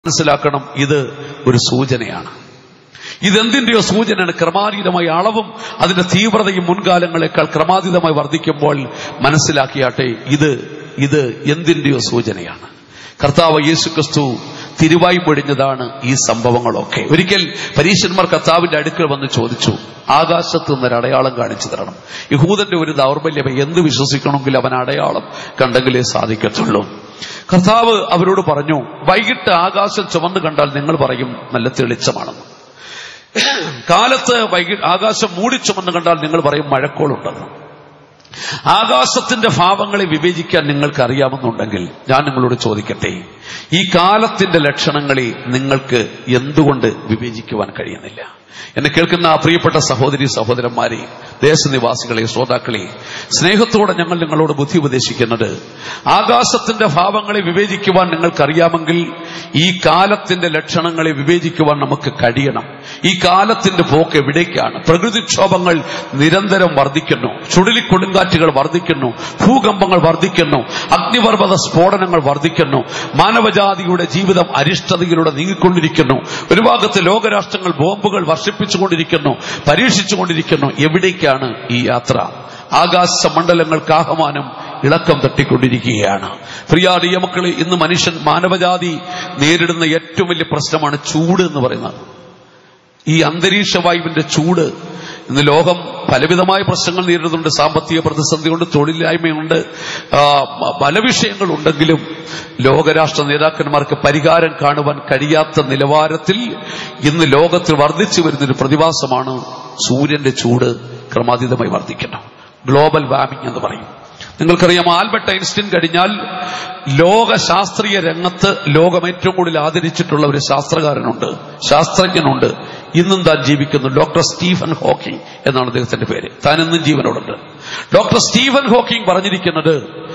മനസ്സിലാക്കണം ഇത് ഒരു സൂചനയാണ് ഇതെന്തിന്റെയോ സൂചനയാണ് ക്രമാതീതമായ അളവും അതിന്റെ തീവ്രതയും മുൻകാലങ്ങളെക്കാൾ ക്രമാതീതമായി വർദ്ധിക്കുമ്പോൾ മനസ്സിലാക്കിയാട്ടെ ഇത് ഇത് എന്തിന്റെയോ സൂചനയാണ് കർത്താവ് യേശു ക്രിസ്തു തിരുവായി പൊഴിഞ്ഞതാണ് ഈ സംഭവങ്ങളൊക്കെ ഒരിക്കൽ പരീശന്മാർ കർത്താവിന്റെ അടുക്കൽ വന്ന് ചോദിച്ചു ആകാശത്ത് നിന്നൊരു അടയാളം കാണിച്ചു തരണം യഹൂദന്റെ ഒരു ദൗർബല്യം എന്ത് വിശ്വസിക്കണമെങ്കിൽ അവൻ അടയാളം കണ്ടെങ്കിലേ സാധിക്കത്തുള്ളൂ കർത്താവ് അവരോട് പറഞ്ഞു വൈകിട്ട് ആകാശം ചുമന്ന് കണ്ടാൽ നിങ്ങൾ പറയും നല്ല തെളിച്ചമാണെന്ന് കാലത്ത് വൈകിട്ട് ആകാശം മൂടി ചുമന്ന് കണ്ടാൽ നിങ്ങൾ പറയും മഴക്കോളുണ്ടെന്ന് ആകാശത്തിന്റെ ഭാവങ്ങളെ വിവേചിക്കാൻ നിങ്ങൾക്ക് അറിയാമെന്നുണ്ടെങ്കിൽ ഞാൻ നിങ്ങളോട് ചോദിക്കട്ടെ ഈ കാലത്തിന്റെ ലക്ഷണങ്ങളെ നിങ്ങൾക്ക് എന്തുകൊണ്ട് വിവേചിക്കുവാൻ കഴിയുന്നില്ല എന്നെ കേൾക്കുന്ന ആ പ്രിയപ്പെട്ട സഹോദരി സഹോദരന്മാരെ ദേശനിവാസികളെ ശ്രോതാക്കളെ സ്നേഹത്തോടെ ഞങ്ങൾ നിങ്ങളോട് ബുദ്ധി ഉപദേശിക്കുന്നത് ആകാശത്തിന്റെ ഭാവങ്ങളെ വിവേചിക്കുവാൻ നിങ്ങൾക്കറിയാമെങ്കിൽ ഈ കാലത്തിന്റെ ലക്ഷണങ്ങളെ വിവേചിക്കുവാൻ നമുക്ക് കഴിയണം ഈ കാലത്തിന്റെ പോക്ക് എവിടേക്കാണ് പ്രകൃതിക്ഷോഭങ്ങൾ നിരന്തരം വർദ്ധിക്കുന്നു ചുഴലിക്കൊടുങ്കാറ്റുകൾ വർദ്ധിക്കുന്നു ഭൂകമ്പങ്ങൾ വർദ്ധിക്കുന്നു അഗ്നിപർവ്വത സ്ഫോടനങ്ങൾ വർദ്ധിക്കുന്നു മാനവജാതിയുടെ ജീവിതം അരിഷ്ടതയിലൂടെ നീങ്ങിക്കൊണ്ടിരിക്കുന്നു ഒരു ഭാഗത്ത് ലോകരാഷ്ട്രങ്ങൾ ബോംബുകൾ വർഷിപ്പിച്ചുകൊണ്ടിരിക്കുന്നു പരീക്ഷിച്ചുകൊണ്ടിരിക്കുന്നു എവിടേക്കാണ് ഈ യാത്ര ആകാശ മണ്ഡലങ്ങൾക്ക് ആഹ്വാനം ഇളക്കം തട്ടിക്കൊണ്ടിരിക്കുകയാണ് പ്രിയാടിയ മക്കളെ ഇന്ന് മനുഷ്യൻ മാനവജാതി നേരിടുന്ന ഏറ്റവും വലിയ പ്രശ്നമാണ് ചൂട് എന്ന് പറയുന്നത് ഈ അന്തരീക്ഷ വായുവിന്റെ ചൂട് ഇന്ന് ലോകം പലവിധമായ പ്രശ്നങ്ങൾ നേരിടുന്നുണ്ട് സാമ്പത്തിക പ്രതിസന്ധിയുണ്ട് തൊഴിലില്ലായ്മയുണ്ട് ആ, പല വിഷയങ്ങളുണ്ടെങ്കിലും ലോകരാഷ്ട്ര നേതാക്കന്മാർക്ക് പരിഹാരം കാണുവാൻ കഴിയാത്ത നിലവാരത്തിൽ ഇന്ന് ലോകത്തിൽ വർദ്ധിച്ചു വരുന്നൊരു പ്രതിഭാസമാണ് സൂര്യന്റെ ചൂട് ക്രമാതീതമായി വർദ്ധിക്കണം ഗ്ലോബൽ വാർമിംഗ് എന്ന് പറയും നിങ്ങൾക്കറിയാം ആൽബർട്ട് ഐൻസ്റ്റീൻ കഴിഞ്ഞാൽ ലോക ശാസ്ത്രീയ രംഗത്ത് ലോകം ഏറ്റവും കൂടുതൽ ആദരിച്ചിട്ടുള്ള ഒരു ശാസ്ത്രകാരനുണ്ട് ശാസ്ത്രജ്ഞനുണ്ട് ഇന്നും താൻ ജീവിക്കുന്നു ഡോക്ടർ സ്റ്റീഫൻ ഹോക്കിംഗ് എന്നാണ് അദ്ദേഹത്തിന്റെ പേര് താൻ ഇന്നും ജീവനോടുണ്ട് ഡോക്ടർ സ്റ്റീഫൻ ഹോക്കിംഗ് പറഞ്ഞിരിക്കുന്നത്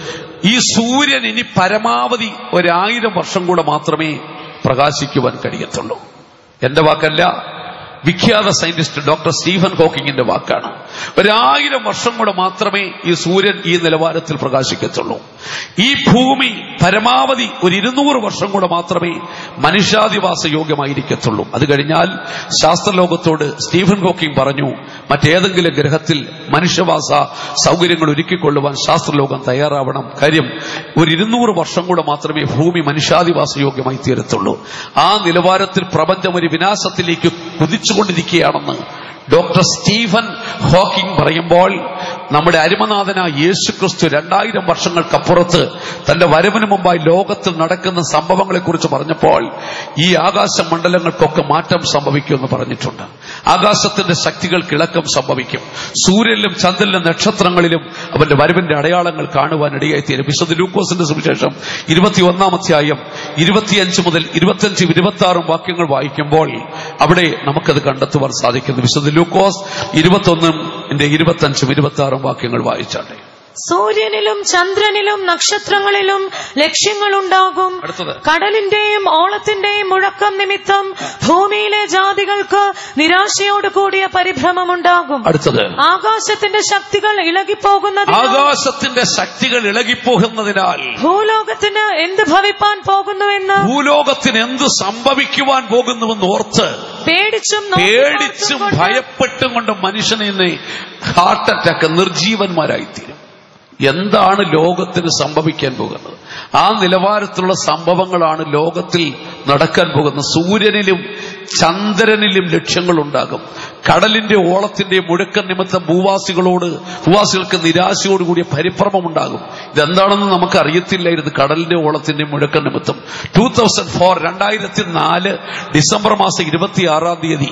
ഈ സൂര്യൻ ഇനി പരമാവധി ഒരായിരം വർഷം കൂടെ മാത്രമേ പ്രകാശിക്കുവാൻ കഴിയത്തുള്ളൂ എന്റെ വാക്കല്ല വിഖ്യാത സയന്റിസ്റ്റ് ഡോക്ടർ സ്റ്റീഫൻ ഹോക്കിങ്ങിന്റെ വാക്കാണ് ഒരായിരം വർഷം കൂടെ മാത്രമേ ഈ സൂര്യൻ ഈ നിലവാരത്തിൽ പ്രകാശിക്കത്തുള്ളൂ ഈ ഭൂമി പരമാവധി ഒരു ഇരുന്നൂറ് വർഷം കൂടെ മാത്രമേ മനുഷ്യാധിവാസ യോഗ്യമായിരിക്കത്തുള്ളൂ അത് കഴിഞ്ഞാൽ ശാസ്ത്രലോകത്തോട് സ്റ്റീഫൻ ഹോക്കിംഗ് പറഞ്ഞു മറ്റേതെങ്കിലും ഗ്രഹത്തിൽ മനുഷ്യവാസ സൗകര്യങ്ങൾ ഒരുക്കിക്കൊള്ളുവാൻ ശാസ്ത്രലോകം തയ്യാറാവണം കാര്യം ഒരു ഇരുന്നൂറ് വർഷം കൂടെ മാത്രമേ ഭൂമി മനുഷ്യാധിവാസ യോഗ്യമായി തീരത്തുള്ളൂ ആ നിലവാരത്തിൽ പ്രപഞ്ചം ഒരു വിനാശത്തിലേക്ക് കുതിച്ചുകൊണ്ടിരിക്കുകയാണെന്ന് ഡോക്ടർ സ്റ്റീഫൻ ഹോക്കിംഗ് പറയുമ്പോൾ നമ്മുടെ അരുമനാഥനായ യേശു ക്രിസ്തു രണ്ടായിരം വർഷങ്ങൾക്കപ്പുറത്ത് തന്റെ വരവിന് മുമ്പായി ലോകത്തിൽ നടക്കുന്ന സംഭവങ്ങളെക്കുറിച്ച് പറഞ്ഞപ്പോൾ ഈ ആകാശ മണ്ഡലങ്ങൾക്കൊക്കെ മാറ്റം സംഭവിക്കുമെന്ന് പറഞ്ഞിട്ടുണ്ട് ആകാശത്തിന്റെ ശക്തികൾക്ക് ഇളക്കം സംഭവിക്കും സൂര്യനിലും ചന്ദ്രനിലും നക്ഷത്രങ്ങളിലും അവന്റെ വരവിന്റെ അടയാളങ്ങൾ കാണുവാൻ ഇടയായി തീരും വിശുദ്ധ ലൂക്കോസിന്റെ സുവിശേഷം ഇരുപത്തിയൊന്നാം അധ്യായം ഇരുപത്തിയഞ്ച് മുതൽ ഇരുപത്തിയഞ്ചും ഇരുപത്തി ആറും വാക്യങ്ങൾ വായിക്കുമ്പോൾ അവിടെ നമുക്കത് കണ്ടെത്തുവാൻ സാധിക്കുന്നു വിശുദ്ധ ലൂക്കോസ് ഇരുപത്തൊന്നും ഇരുപത്തഞ്ചും ഇരുപത്തി ആറും വാക്യങ്ങൾ വായിച്ചാട്ടെ സൂര്യനിലും ചന്ദ്രനിലും നക്ഷത്രങ്ങളിലും ലക്ഷ്യങ്ങളുണ്ടാകും അടുത്തത് കടലിന്റെയും ഓളത്തിന്റെയും മുഴക്കം നിമിത്തം ഭൂമിയിലെ ജാതികൾക്ക് നിരാശയോട് കൂടിയ പരിഭ്രമമുണ്ടാകും അടുത്തത് ആകാശത്തിന്റെ ശക്തികൾ ഇളകിപ്പോകുന്നതിനാൽ ആകാശത്തിന്റെ ശക്തികൾ ഇളകിപ്പോകുന്നതിനാൽ ഭൂലോകത്തിന് എന്ത് ഭവിപ്പാൻ പോകുന്നുവെന്ന് ഭൂലോകത്തിന് എന്ത് സംഭവിക്കുവാൻ പോകുന്നുവെന്ന് ഓർത്ത് പേടിച്ചും നോക്കി പേടിച്ചും പാർത്തും കൊണ്ട് ഭയപ്പെട്ടും കൊണ്ട് മനുഷ്യനെ ഇന്ന് ഹാർട്ട് അറ്റാക്ക് നിർജീവന്മാരായിത്തീരും എന്താണ് ലോകത്തിന് സംഭവിക്കാൻ പോകുന്നത് ആ നിലവാരത്തിലുള്ള സംഭവങ്ങളാണ് ലോകത്തിൽ നടക്കാൻ പോകുന്നത് സൂര്യനിലും ചന്ദ്രനിലും ലക്ഷ്യങ്ങൾ ഉണ്ടാകും കടലിന്റെ ഓളത്തിന്റെ മുഴക്കം നിമിത്തം ഭൂവാസികളോട് ഭൂവാസികൾക്ക് നിരാശയോടുകൂടിയ പരിഭ്രമം ഉണ്ടാകും ഇതെന്താണെന്ന് നമുക്ക് അറിയത്തില്ലായിരുന്നു കടലിന്റെ ഓളത്തിന്റെ മുഴക്കം നിമിത്തം ടൂ തൗസൻഡ് ഫോർ രണ്ടായിരത്തി നാല് ഡിസംബർ മാസം ഇരുപത്തിയാറാം തീയതി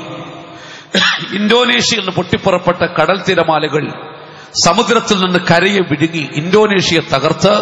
ഇന്തോനേഷ്യയിൽ നിന്ന് പൊട്ടിപ്പുറപ്പെട്ട കടൽ തിരമാലകൾ സമുദ്രത്തിൽ നിന്ന് കരയെ വിഴുങ്ങി ഇന്തോനേഷ്യയെ തകർത്ത്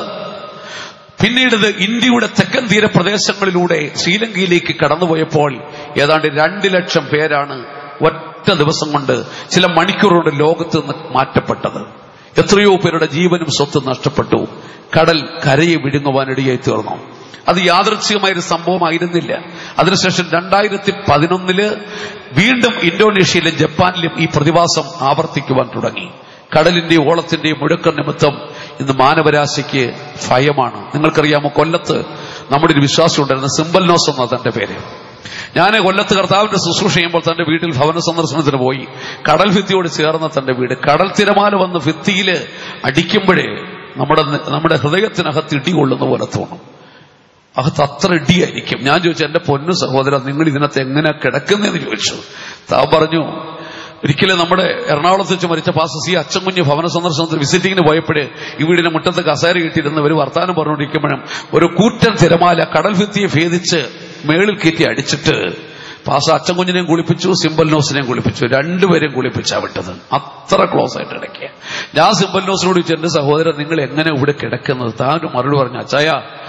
പിന്നീട് ഇത് ഇന്ത്യയുടെ തെക്കൻ തീരപ്രദേശങ്ങളിലൂടെ ശ്രീലങ്കയിലേക്ക് കടന്നുപോയപ്പോൾ ഏതാണ്ട് രണ്ട് ലക്ഷം പേരാണ് ഒറ്റ ദിവസം കൊണ്ട് ചില മണിക്കൂർ കൊണ്ട് ലോകത്ത് നിന്ന് മാറ്റപ്പെട്ടത് എത്രയോ പേരുടെ ജീവനും സ്വത്തും നഷ്ടപ്പെട്ടു കടൽ കരയെ വിഴുങ്ങുവാനിടയായി തീർന്നു അത് യാദൃച്ഛികമായൊരു സംഭവമായിരുന്നില്ല അതിനുശേഷം രണ്ടായിരത്തി പതിനൊന്നില് വീണ്ടും ഇന്തോനേഷ്യയിലും ജപ്പാനിലും ഈ പ്രതിഭാസം ആവർത്തിക്കുവാൻ തുടങ്ങി കടലിന്റെ ഓളത്തിന്റെ മുഴക്കം നിമിത്തം ഇന്ന് മാനവരാശിക്ക് ഭയമാണ് നിങ്ങൾക്കറിയാമോ കൊല്ലത്ത് നമ്മുടെ ഒരു വിശ്വാസം ഉണ്ടായിരുന്നു സിംബൽ നോസ് എന്ന തന്റെ പേര് ഞാൻ കൊല്ലത്ത് കർത്താവിന്റെ ശുശ്രൂഷ ചെയ്യുമ്പോൾ തന്റെ വീട്ടിൽ ഭവന സന്ദർശനത്തിന് പോയി കടൽ ഭിത്തിയോട് ചേർന്ന തന്റെ വീട് കടൽ തിരമാല വന്ന് ഭിത്തിയില് അടിക്കുമ്പോഴേ നമ്മുടെ നമ്മുടെ ഹൃദയത്തിനകത്ത് ഇടി കൊള്ളുന്ന പോലെ തോന്നും അകത്ത് അത്ര ഇടിയായിരിക്കും ഞാൻ ചോദിച്ചു എന്റെ പൊന്നു സഹോദരൻ നിങ്ങൾ ഇതിനകത്ത് എങ്ങനെ കിടക്കുന്നതെന്ന് ചോദിച്ചു താൻ പറഞ്ഞു ഒരിക്കലും നമ്മുടെ എറണാകുളത്ത് വെച്ച് മരിച്ച പാസ സി അച്ചൻകുഞ്ഞ് ഭവന സന്ദർശനത്തിൽ വിസിറ്റിങ്ങിന് പോയപ്പോഴേ ഈ വീടിന്റെ മുറ്റത്ത് കസേര കിട്ടിയിരുന്ന ഒരു വർത്താനം പറഞ്ഞുകൊണ്ടിരിക്കുമ്പോഴും ഒരു കൂറ്റൻ തിരമാല കടൽ ഭിത്തിയെ ഭേദിച്ച് മേളിൽ കയറ്റി അടിച്ചിട്ട് പാസ അച്ചൻകുഞ്ഞിനെയും കുളിപ്പിച്ചു സിംബൽ നോസിനെയും കുളിപ്പിച്ചു രണ്ടുപേരെയും കുളിപ്പിച്ചാ വിട്ടത് അത്ര ക്ലോസ് ആയിട്ട് ഇടയ്ക്ക് ഞാൻ സിംബൽ നോസിനോട് ചോദിച്ചു എന്റെ സഹോദരൻ നിങ്ങൾ എങ്ങനെ ഇവിടെ കിടക്കുന്നത് താൻ മറുപടി പറഞ്ഞു അച്ചായ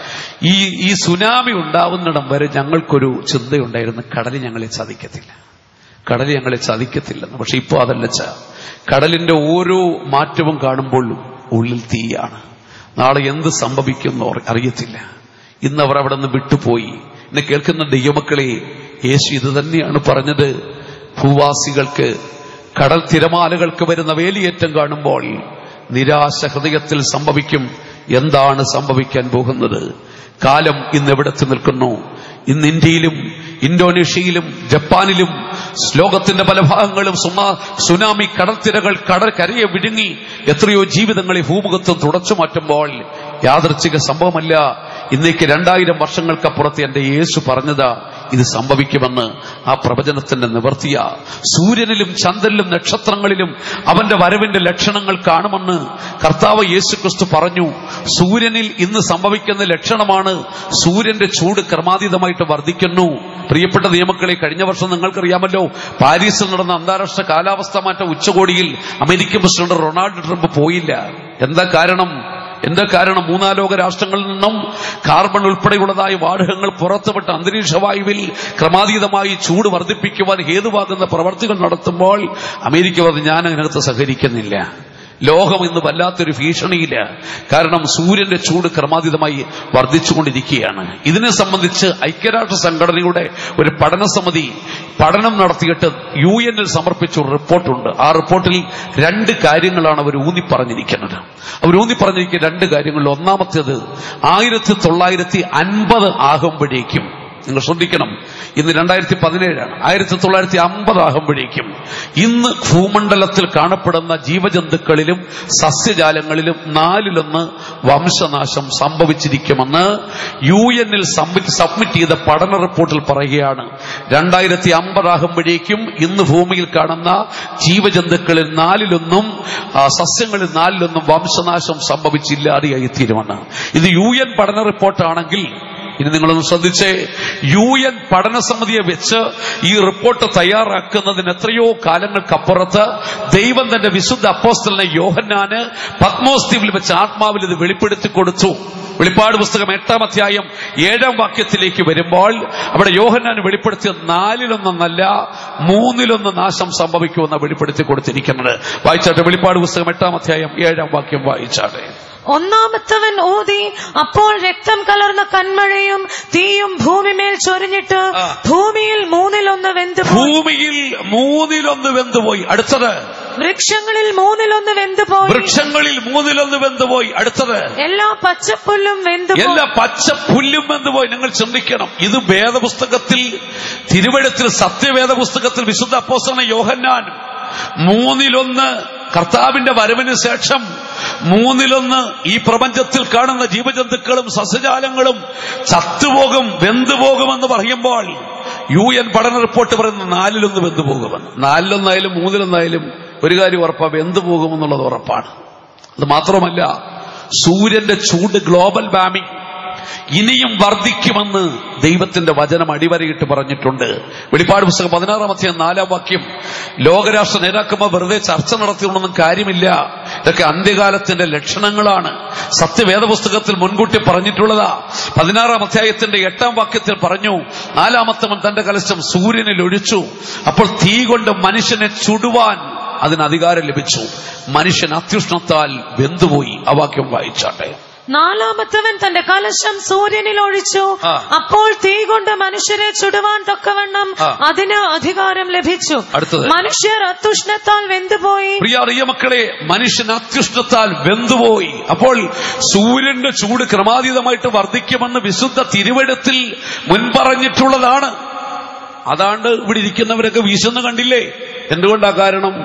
ഈ ഈ സുനാമി ഉണ്ടാവുന്നിടം വരെ ഞങ്ങൾക്കൊരു ചിന്തയുണ്ടായിരുന്നു കടൽ ഞങ്ങളെ ചതിക്കത്തില്ല കടൽ ഞങ്ങളെ ചതിക്കത്തില്ലെന്ന് പക്ഷെ ഇപ്പോ അതല്ല ച കടലിന്റെ ഓരോ മാറ്റവും കാണുമ്പോൾ ഉള്ളിൽ തീയാണ് നാളെ എന്ത് സംഭവിക്കുമെന്ന് ഓർ- അറിയത്തില്ല ഇന്ന് അവർ അവിടെ നിന്ന് വിട്ടുപോയി എന്നെ കേൾക്കുന്ന ദൈവമക്കളെ യേശു ഇത് തന്നെയാണ് പറഞ്ഞത് ഭൂവാസികൾക്ക് കടൽ തിരമാലകൾക്ക് വരുന്ന വേലിയേറ്റം കാണുമ്പോൾ നിരാശ ഹൃദയത്തിൽ സംഭവിക്കും എന്താണ് സംഭവിക്കാൻ പോകുന്നത് കാലം ഇന്ന് എവിടെത്തി നിൽക്കുന്നു ഇന്ന് ഇന്ത്യയിലും ഇന്തോനേഷ്യയിലും ജപ്പാനിലും ലോകത്തിന്റെ പല ഭാഗങ്ങളും സുനാ- സുനാമി കടൽത്തിരകൾ കടൽ കരയെ വിഴുങ്ങി എത്രയോ ജീവിതങ്ങളെ ഭൂമുഖത്തും തുടച്ചു മാറ്റുമ്പോൾ യാദർച്ഛിക സംഭവമല്ല ഇന്നേക്ക് രണ്ടായിരം വർഷങ്ങൾക്കപ്പുറത്ത് എന്റെ യേശു പറഞ്ഞതാ ഇത് സംഭവിക്കുമെന്ന് ആ പ്രവചനത്തിന്റെ നിവർത്തിയ സൂര്യനിലും ചന്ദ്രനിലും നക്ഷത്രങ്ങളിലും അവന്റെ വരവിന്റെ ലക്ഷണങ്ങൾ കാണുമെന്ന് കർത്താവ് യേശു ക്രിസ്തു പറഞ്ഞു സൂര്യനിൽ ഇന്ന് സംഭവിക്കുന്ന ലക്ഷണമാണ് സൂര്യന്റെ ചൂട് ക്രമാതീതമായിട്ട് വർദ്ധിക്കുന്നു പ്രിയപ്പെട്ട നിയമക്കളെ കഴിഞ്ഞ വർഷം നിങ്ങൾക്കറിയാമല്ലോ പാരീസിൽ നടന്ന അന്താരാഷ്ട്ര കാലാവസ്ഥാ മാറ്റ ഉച്ചകോടിയിൽ അമേരിക്കൻ പ്രസിഡന്റ് റൊണാൾഡ് ട്രംപ് പോയില്ല എന്താ കാരണം എന്താ കാരണം മൂന്നാലോക രാഷ്ട്രങ്ങളിൽ നിന്നും കാർബൺ ഉൾപ്പെടെയുള്ളതായ വാതകങ്ങൾ പുറത്തുവിട്ട അന്തരീക്ഷ വായുവിൽ ക്രമാതീതമായി ചൂട് വർദ്ധിപ്പിക്കുവാൻ ഹേതുവാകുന്ന പ്രവർത്തികൾ നടത്തുമ്പോൾ അമേരിക്ക പറഞ്ഞു ഞാൻ അതിനകത്ത് സഹകരിക്കുന്നില്ല ലോകം ഇന്ന് വല്ലാത്തൊരു ഭീഷണിയില്ല കാരണം സൂര്യന്റെ ചൂട് ക്രമാതീതമായി വർദ്ധിച്ചുകൊണ്ടിരിക്കുകയാണ് ഇതിനെ സംബന്ധിച്ച് ഐക്യരാഷ്ട്ര സംഘടനയുടെ ഒരു പഠന സമിതി പഠനം നടത്തിയിട്ട് യു എന്നിൽ സമർപ്പിച്ച ഒരു റിപ്പോർട്ടുണ്ട് ആ റിപ്പോർട്ടിൽ രണ്ട് കാര്യങ്ങളാണ് അവർ ഊന്നി പറഞ്ഞിരിക്കുന്നത് അവർ ഊന്നി പറഞ്ഞിരിക്കുന്ന രണ്ട് കാര്യങ്ങളിൽ ഒന്നാമത്തേത് ആയിരത്തി തൊള്ളായിരത്തി അൻപത് ആകുമ്പോഴേക്കും നിങ്ങൾ ശ്രദ്ധിക്കണം ഇന്ന് രണ്ടായിരത്തി പതിനേഴാണ് ആയിരത്തി തൊള്ളായിരത്തി അമ്പത് ആകുമ്പോഴേക്കും ഇന്ന് ഭൂമണ്ഡലത്തിൽ കാണപ്പെടുന്ന ജീവജന്തുക്കളിലും സസ്യജാലങ്ങളിലും നാലിലൊന്ന് വംശനാശം സംഭവിച്ചിരിക്കുമെന്ന് യു എന്നിൽ സബ്മിറ്റ് ചെയ്ത പഠന റിപ്പോർട്ടിൽ പറയുകയാണ് രണ്ടായിരത്തി അമ്പതാകുമ്പോഴേക്കും ഇന്ന് ഭൂമിയിൽ കാണുന്ന ജീവജന്തുക്കളിൽ നാലിലൊന്നും ആ, സസ്യങ്ങളിൽ നാലിലൊന്നും വംശനാശം സംഭവിച്ചില്ലാതെയായി തീരുമെന്ന് ഇത് യു എൻ പഠന റിപ്പോർട്ടാണെങ്കിൽ ഇനി നിങ്ങളൊന്ന് ശ്രദ്ധിച്ചേ യു എൻ പഠന സമിതിയെ വെച്ച് ഈ റിപ്പോർട്ട് തയ്യാറാക്കുന്നതിന് എത്രയോ കാലങ്ങൾക്കപ്പുറത്ത് ദൈവം തന്റെ വിശുദ്ധ അപ്പോസ്റ്റലിനെ യോഹന്നാന് പത്മോസ് ദ്വീപിൽ വെച്ച് ആത്മാവിൽ ഇത് വെളിപ്പെടുത്തി കൊടുത്തു വെളിപ്പാട് പുസ്തകം എട്ടാം അധ്യായം ഏഴാം വാക്യത്തിലേക്ക് വരുമ്പോൾ അവിടെ യോഹന്നാൻ വെളിപ്പെടുത്തിയ നാലിലൊന്നല്ല മൂന്നിലൊന്ന് നാശം സംഭവിക്കുമെന്ന് വെളിപ്പെടുത്തി കൊടുത്തിരിക്കുന്നത് വായിച്ചാട്ടെ വെളിപ്പാട് പുസ്തകം എട്ടാം അധ്യായം ഏഴാം വാക്യം വായിച്ചാട്ടെ ഒന്നാമത്തവൻ ഊതി അപ്പോൾ രക്തം കലർന്ന കന്മഴയും തീയും ഭൂമിമേൽ ചൊരിഞ്ഞിട്ട് ആ. ഭൂമിയിൽ മൂന്നിലൊന്ന് വെന്തുപോയി ഭൂമിയിൽ മൂന്നിലൊന്ന് വെന്തുപോയി അടുത്തത് വൃക്ഷങ്ങളിൽ മൂന്നിലൊന്ന് വെന്തുപോയി വൃക്ഷങ്ങളിൽ മൂന്നിലൊന്ന് വെന്തുപോയി അടുത്തത് എല്ലാ പച്ചപ്പുല്ലും വെന്തുപോയി എല്ലാ പച്ച പുല്ലും വെന്തുപോയി നിങ്ങൾ ചിന്തിക്കണം ഇത് വേദപുസ്തകത്തിൽ തിരുവഴുത്തിൽ സത്യവേദ പുസ്തകത്തിൽ വിശുദ്ധ അപ്പോസ്തലൻ യോഹന്നാൻ മൂന്നിലൊന്ന് കർത്താവിന്റെ വരവിന് ശേഷം മൂന്നിലൊന്ന് ഈ പ്രപഞ്ചത്തിൽ കാണുന്ന ജീവജന്തുക്കളും സസ്യജാലങ്ങളും ചത്തുപോകും വെന്തുപോകുമെന്ന് പറയുമ്പോൾ യു എൻ പഠന റിപ്പോർട്ട് പറയുന്ന നാലിലൊന്ന് വെന്തുപോകുമെന്ന് നാലിലൊന്നായാലും മൂന്നിലൊന്നായാലും ഒരു കാര്യം ഉറപ്പാ വെന്തുപോകുമെന്നുള്ളത് ഉറപ്പാണ് അത് മാത്രമല്ല സൂര്യന്റെ ചൂട് ഗ്ലോബൽ വാമിംഗ് ഇനിയും വർദ്ധിക്കുമെന്ന് ദൈവത്തിന്റെ വചനം അടിവരയിട്ട് പറഞ്ഞിട്ടുണ്ട് വെളിപ്പാട് പുസ്തകം പതിനാറാമത്തെ നാലാം വാക്യം ലോകരാഷ്ട്ര നേതാക്കന്മാർ വെറുതെ ചർച്ച നടത്തിയൊന്നും കാര്യമില്ല ഇതൊക്കെ അന്ത്യകാലത്തിന്റെ ലക്ഷണങ്ങളാണ് സത്യവേദ പുസ്തകത്തിൽ മുൻകൂട്ടി പറഞ്ഞിട്ടുള്ളതാ പതിനാറാം അധ്യായത്തിന്റെ എട്ടാം വാക്യത്തിൽ പറഞ്ഞു നാലാമത്തവൻ തന്റെ കലശം സൂര്യനിൽ ഒഴിച്ചു അപ്പോൾ തീ കൊണ്ട് മനുഷ്യനെ ചുടുവാൻ അതിന് അധികാരം ലഭിച്ചു മനുഷ്യൻ അത്യുഷ്ണത്താൽ വെന്തുപോയി ആ വാക്യം വായിച്ചാട്ടെ നാലാമത്തവൻ തന്റെ കലശം സൂര്യനിൽ ഒഴിച്ചു ആ. അപ്പോൾ തീ കൊണ്ട് മനുഷ്യരെ ചുടുവാൻ തക്കവണ്ണം ആ. അതിന് അധികാരം ലഭിച്ചു അടുത്തത്. മനുഷ്യർ അത്തുഷ്ണത്താൽ വെന്തുപോയി പ്രിയ അറിയ മക്കളെ മനുഷ്യൻ അത്യുഷ്ണത്താൽ വെന്തുപോയി അപ്പോൾ സൂര്യന്റെ ചൂട് ക്രമാതീതമായിട്ട് വർദ്ധിക്കുമെന്ന് വിശുദ്ധ തിരുവഴുത്തിൽ മുൻപറഞ്ഞിട്ടുള്ളതാണ് അതാണ്ട് ഇവിടെ ഇരിക്കുന്നവരൊക്കെ വീശുന്ന കണ്ടില്ലേ എന്തുകൊണ്ടാ കാരണം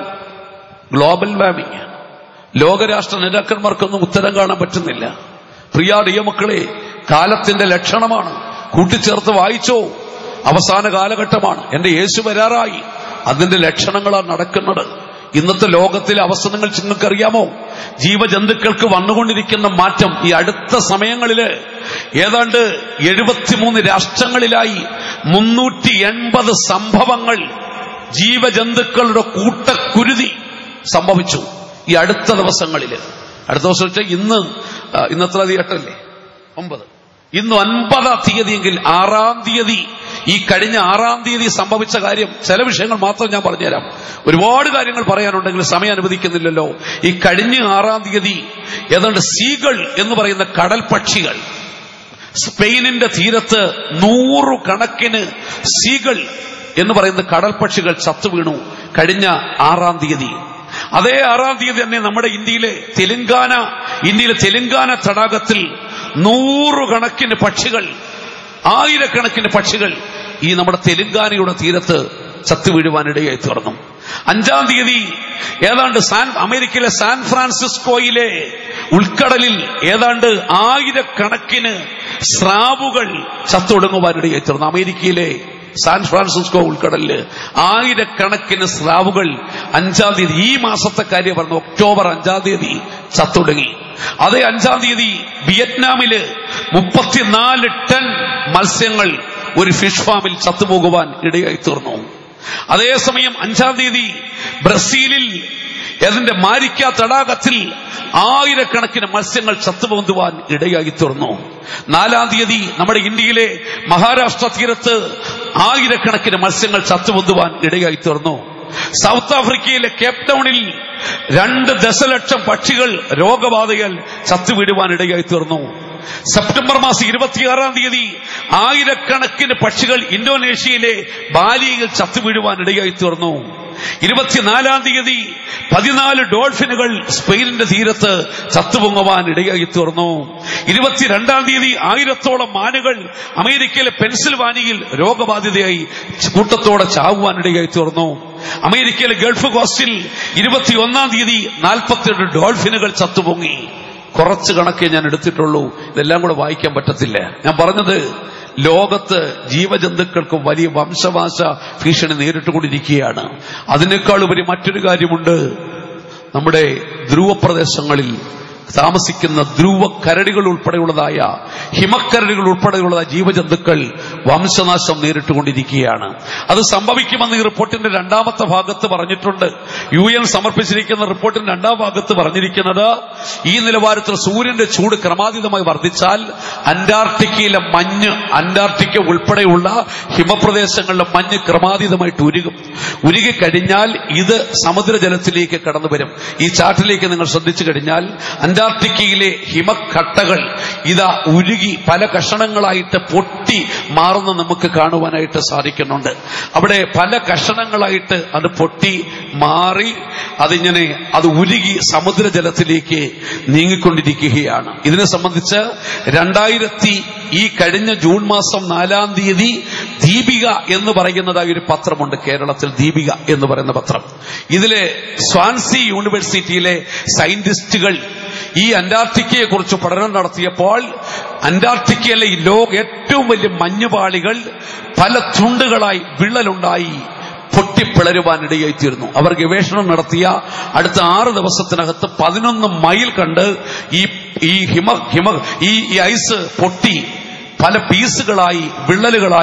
ഗ്ലോബൽ വാർമിംഗ് ലോകരാഷ്ട്ര നേതാക്കന്മാർക്കൊന്നും ഉത്തരം കാണാൻ പറ്റുന്നില്ല പ്രിയ അറിയ മക്കളെ കാലത്തിന്റെ ലക്ഷണമാണ് കൂട്ടിച്ചേർത്ത് വായിച്ചോ അവസാന കാലഘട്ടമാണ് എന്റെ യേശു വരാറായി അതിന്റെ ലക്ഷണങ്ങളാണ് നടക്കുന്നത് ഇന്നത്തെ ലോകത്തിലെ അവസ്ഥ നിങ്ങൾ നിങ്ങൾക്കറിയാമോ ജീവജന്തുക്കൾക്ക് വന്നുകൊണ്ടിരിക്കുന്ന മാറ്റം ഈ അടുത്ത സമയങ്ങളില് ഏതാണ്ട് എഴുപത്തിമൂന്ന് രാഷ്ട്രങ്ങളിലായി മുന്നൂറ്റി എൺപത് സംഭവങ്ങൾ ജീവജന്തുക്കളുടെ കൂട്ടക്കുരുതി സംഭവിച്ചു ഈ അടുത്ത ദിവസങ്ങളിൽ അടുത്ത ദിവസം വെച്ചാൽ ഇന്ന് ആ, ഇന്നത്ര തീയതി എട്ടല്ലേ ഒമ്പത് ഇന്ന് ഒൻപതാം തീയതിയെങ്കിൽ ആറാം തീയതി ഈ കഴിഞ്ഞ ആറാം തീയതി സംഭവിച്ച കാര്യം ചില വിഷയങ്ങൾ മാത്രം ഞാൻ പറഞ്ഞുതരാം ഒരുപാട് കാര്യങ്ങൾ പറയാനുണ്ടെങ്കിൽ സമയം അനുവദിക്കുന്നില്ലല്ലോ ഈ കഴിഞ്ഞ ആറാം തീയതി ഏതാണ്ട് സീകൾ എന്ന് പറയുന്ന കടൽ പക്ഷികൾ സ്പെയിനിന്റെ തീരത്ത് നൂറുകണക്കിന് സീകൾ എന്ന് പറയുന്ന കടൽ പക്ഷികൾ ചത്തുവീണു കഴിഞ്ഞ ആറാം തീയതി അതേ ആറാം തീയതി തന്നെ നമ്മുടെ ഇന്ത്യയിലെ തെലങ്കാന ഇന്ത്യയിലെ തെലങ്കാന തടാകത്തിൽ നൂറുകണക്കിന് പക്ഷികൾ ആയിരക്കണക്കിന് പക്ഷികൾ ഈ നമ്മുടെ തെലങ്കാനയുടെ തീരത്ത് ചത്തുവീഴുവാനിടയായി തീർന്നു അഞ്ചാം തീയതി ഏതാണ്ട് സാൻ അമേരിക്കയിലെ സാൻ ഫ്രാൻസിസ്കോയിലെ ഉൾക്കടലിൽ ഏതാണ്ട് ആയിരക്കണക്കിന് സ്രാവുകൾ ചത്തൊടുങ്ങുവാനിടയായി തീർന്നു അമേരിക്കയിലെ സാൻ ഫ്രാൻസിസ്കോ ഉൾക്കടലില് ആയിരക്കണക്കിന് സ്രാവുകൾ അഞ്ചാം തീയതി ഈ മാസത്തെ കാര്യം പറഞ്ഞു ഒക്ടോബർ അഞ്ചാം തീയതി ചത്തൊടുങ്ങി അതേ അഞ്ചാം തീയതി വിയറ്റ്നാമില് മുപ്പത്തിനാല് ടൺ മത്സ്യങ്ങൾ ഒരു ഫിഷ് ഫാമിൽ ചത്തുപോകുവാൻ ഇടയായി തീർന്നു അതേസമയം അഞ്ചാം തീയതി ബ്രസീലിൽ അതിന്റെ മാരിക്ക തടാകത്തിൽ ആയിരക്കണക്കിന് മത്സ്യങ്ങൾ ചത്തുപൊന്തുവാൻ ഇടയായി തീർന്നു നാലാം തീയതി നമ്മുടെ ഇന്ത്യയിലെ മഹാരാഷ്ട്ര തീരത്ത് ആയിരക്കണക്കിന് മത്സ്യങ്ങൾ ചത്തുപൊന്തുവാൻ ഇടയായി തീർന്നു സൗത്ത് ആഫ്രിക്കയിലെ കേപ്പ് ടൗണിൽ രണ്ട് ദശലക്ഷം പക്ഷികൾ രോഗബാധയാൽ ചത്തുവിടുവാൻ ഇടയായി തീർന്നു സെപ്റ്റംബർ മാസം ഇരുപത്തിയാറാം തീയതി ആയിരക്കണക്കിന് പക്ഷികൾ ഇന്തോനേഷ്യയിലെ ബാലിയിൽ ചത്തുവീഴുവാൻ ഇടയായി തീർന്നു ഇരുപത്തിനാലാം തീയതി പതിനാല് ഡോൾഫിനുകൾ സ്പെയിനിന്റെ തീരത്ത് ചത്തുപൊങ്ങുവാൻ ഇടയായി തീർന്നു ഇരുപത്തിരണ്ടാം തീയതി ആയിരത്തോളം മാനുകൾ അമേരിക്കയിലെ പെൻസിൽവാനിയിൽ രോഗബാധിതയായി കൂട്ടത്തോടെ ചാവുവാൻ ഇടയായി തീർന്നു അമേരിക്കയിലെ ഗൾഫ് കോസ്റ്റിൽ ഇരുപത്തിയൊന്നാം തീയതി നാൽപ്പത്തിരണ്ട് ഡോൾഫിനുകൾ ചത്തുപൊങ്ങി കുറച്ച് കണക്കേ ഞാൻ എടുത്തിട്ടുള്ളൂ ഇതെല്ലാം കൂടെ വായിക്കാൻ പറ്റത്തില്ല ഞാൻ പറഞ്ഞത് ലോകത്ത് ജീവജന്തുക്കൾക്ക് വലിയ വംശവാശ ഭീഷണി നേരിട്ടുകൊണ്ടിരിക്കുകയാണ് അതിനേക്കാൾ ഉപരി മറ്റൊരു കാര്യമുണ്ട് നമ്മുടെ ധ്രുവപ്രദേശങ്ങളിൽ താമസിക്കുന്ന ധ്രുവ കരടികൾ ഉൾപ്പെടെയുള്ളതായ ഹിമക്കരടികൾ ഉൾപ്പെടെയുള്ളതായ ജീവജന്തുക്കൾ വംശനാശം നേരിട്ടുകൊണ്ടിരിക്കുകയാണ് അത് സംഭവിക്കുമെന്ന് ഈ റിപ്പോർട്ടിന്റെ രണ്ടാമത്തെ ഭാഗത്ത് പറഞ്ഞിട്ടുണ്ട് യു എൻ സമർപ്പിച്ചിരിക്കുന്ന റിപ്പോർട്ടിന്റെ രണ്ടാം ഭാഗത്ത് പറഞ്ഞിരിക്കുന്നത് ഈ നിലവാരത്തിൽ സൂര്യന്റെ ചൂട് ക്രമാതീതമായി വർദ്ധിച്ചാൽ അന്റാർട്ടിക്കയിലെ മഞ്ഞ് അന്റാർട്ടിക്ക ഉൾപ്പെടെയുള്ള ഹിമപ്രദേശങ്ങളിലെ മഞ്ഞ് ക്രമാതീതമായിട്ട് ഉരുകും ഉരുകിക്കഴിഞ്ഞാൽ ഇത് സമുദ്രജലത്തിലേക്ക് കടന്നു വരും ഈ ചാർട്ടിലേക്ക് നിങ്ങൾ ശ്രദ്ധിച്ചു കഴിഞ്ഞാൽ അന്റാർട്ടിക്കയിലെ ഹിമക്കട്ടകൾ ഇതാ ഉരുകി പല കഷണങ്ങളായിട്ട് പൊട്ടി മാറുന്ന നമുക്ക് കാണുവാനായിട്ട് സാധിക്കുന്നുണ്ട് അവിടെ പല കഷണങ്ങളായിട്ട് അത് പൊട്ടി മാറി അതിങ്ങനെ അത് ഉരുകി സമുദ്രജലത്തിലേക്ക് നീങ്ങിക്കൊണ്ടിരിക്കുകയാണ് ഇതിനെ സംബന്ധിച്ച് രണ്ടായിരത്തി ഈ കഴിഞ്ഞ ജൂൺ മാസം നാലാം തീയതി ദീപിക എന്ന് പറയുന്നതായ ഒരു പത്രമുണ്ട് കേരളത്തിൽ ദീപിക എന്ന് പറയുന്ന പത്രം ഇതിലെ സ്വാൻസി യൂണിവേഴ്സിറ്റിയിലെ സയന്റിസ്റ്റുകൾ ഈ അന്റാർട്ടിക്കയെ കുറിച്ച് പഠനം നടത്തിയപ്പോൾ അന്റാർട്ടിക്കയിലെ ഈ ലോക ഏറ്റവും വലിയ മഞ്ഞുപാളികൾ പല തുണ്ടുകളായി വിള്ളലുണ്ടായി പൊട്ടിപ്പിളരുവാനിടയായി തീർന്നു അവർ ഗവേഷണം നടത്തിയ അടുത്ത ആറ് ദിവസത്തിനകത്ത് പതിനൊന്ന് മൈൽ കണ്ട് ഈ ഈ ഹിമ ഹിമ ഈ ഈ ഐസ് പൊട്ടി പല പീസുകളായി വിള്ളലുകളായി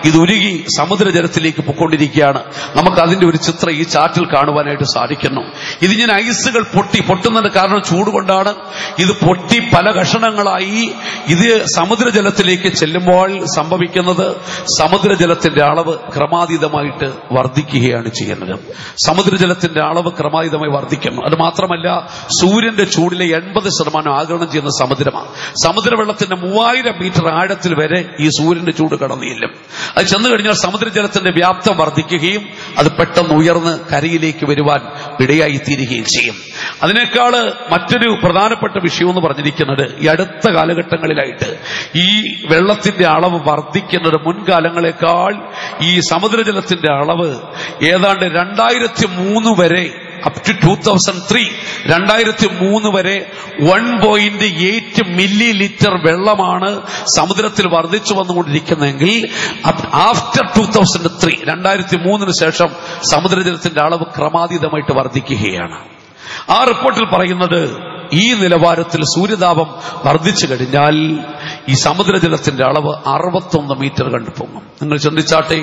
ഇത് ഉരുകി സമുദ്രജലത്തിലേക്ക് പൊക്കൊണ്ടിരിക്കുകയാണ് നമുക്ക് അതിന്റെ ഒരു ചിത്രം ഈ ചാറ്റിൽ കാണുവാനായിട്ട് സാധിക്കുന്നു ഇതിങ്ങനെ ഐസുകൾ പൊട്ടി പൊട്ടുന്നതിന്റെ കാരണം ചൂട് കൊണ്ടാണ് ഇത് പൊട്ടി പല കഷണങ്ങളായി ഇത് സമുദ്രജലത്തിലേക്ക് ചെല്ലുമ്പോൾ സംഭവിക്കുന്നത് സമുദ്രജലത്തിന്റെ അളവ് ക്രമാതീതമായിട്ട് വർദ്ധിക്കുകയാണ് ചെയ്യുന്നത് സമുദ്രജലത്തിന്റെ അളവ് ക്രമാതീതമായി വർദ്ധിക്കുന്നു അത് മാത്രമല്ല സൂര്യന്റെ ചൂടിലെ എൺപത് ശതമാനം ആഗിരണം ചെയ്യുന്ന സമുദ്രമാണ് സമുദ്രവെള്ളത്തിന്റെ മൂവായിരം മീറ്റർ ആഴത്തിൽ വരെ ഈ സൂര്യന്റെ ചൂട് കടന്നു ചെല്ലും അത് ചെന്നു കഴിഞ്ഞാൽ സമുദ്രജലത്തിന്റെ വ്യാപ്തം വർദ്ധിക്കുകയും അത് പെട്ടെന്ന് ഉയർന്ന് കരയിലേക്ക് വരുവാൻ ഇടയായി തീരുകയും ചെയ്യും അതിനേക്കാള് മറ്റൊരു പ്രധാനപ്പെട്ട വിഷയം എന്ന് പറഞ്ഞിരിക്കുന്നത് ഈ അടുത്ത കാലഘട്ടങ്ങളിലായിട്ട് ഈ വെള്ളത്തിന്റെ അളവ് വർദ്ധിക്കുന്നത് മുൻകാലങ്ങളെക്കാൾ ഈ സമുദ്രജലത്തിന്റെ അളവ് ഏതാണ്ട് രണ്ടായിരത്തി മൂന്ന് വരെ up to two thousand three രണ്ടായിരത്തി മൂന്ന് വരെ one point eight millilitre വെള്ളമാണ് സമുദ്രത്തിൽ വർദ്ധിച്ചു വന്നുകൊണ്ടിരിക്കുന്നതെങ്കിൽ ആഫ്റ്റർ ടൂ തൗസൻഡ് ത്രീ രണ്ടായിരത്തി മൂന്നിന് ശേഷം സമുദ്രജലത്തിന്റെ അളവ് ക്രമാതീതമായിട്ട് വർദ്ധിക്കുകയാണ് ആ റിപ്പോർട്ടിൽ പറയുന്നത് ഈ നിലവാരത്തിൽ സൂര്യതാപം വർദ്ധിച്ചു കഴിഞ്ഞാൽ ഈ സമുദ്രജലത്തിന്റെ അളവ് അറുപത്തൊന്ന് മീറ്റർ കണ്ടു പൊങ്ങും നിങ്ങൾ ചിന്തിച്ചാട്ടെ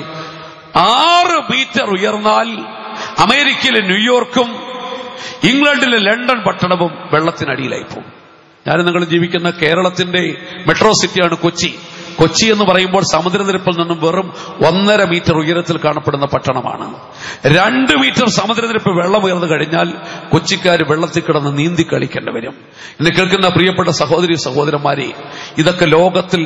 ആറ് മീറ്റർ ഉയർന്നാൽ അമേരിക്കയിലെ ന്യൂയോർക്കും ഇംഗ്ലണ്ടിലെ ലണ്ടൻ പട്ടണവും വെള്ളത്തിനടിയിലായി പോകും ഞാൻ നിങ്ങൾ ജീവിക്കുന്ന കേരളത്തിന്റെ മെട്രോ സിറ്റിയാണ് കൊച്ചി കൊച്ചി എന്ന് പറയുമ്പോൾ സമുദ്രനിരപ്പിൽ നിന്നും വെറും ഒന്നര മീറ്റർ ഉയരത്തിൽ കാണപ്പെടുന്ന പട്ടണമാണ് രണ്ട് മീറ്റർ സമുദ്രനിരപ്പ് വെള്ളം ഉയർന്നു കഴിഞ്ഞാൽ കൊച്ചിക്കാർ വെള്ളത്തിൽ കിടന്ന് നീന്തി കളിക്കേണ്ടി വരും എന്നെ കേൾക്കുന്ന പ്രിയപ്പെട്ട സഹോദരി സഹോദരന്മാരെ ഇതൊക്കെ ലോകത്തിൽ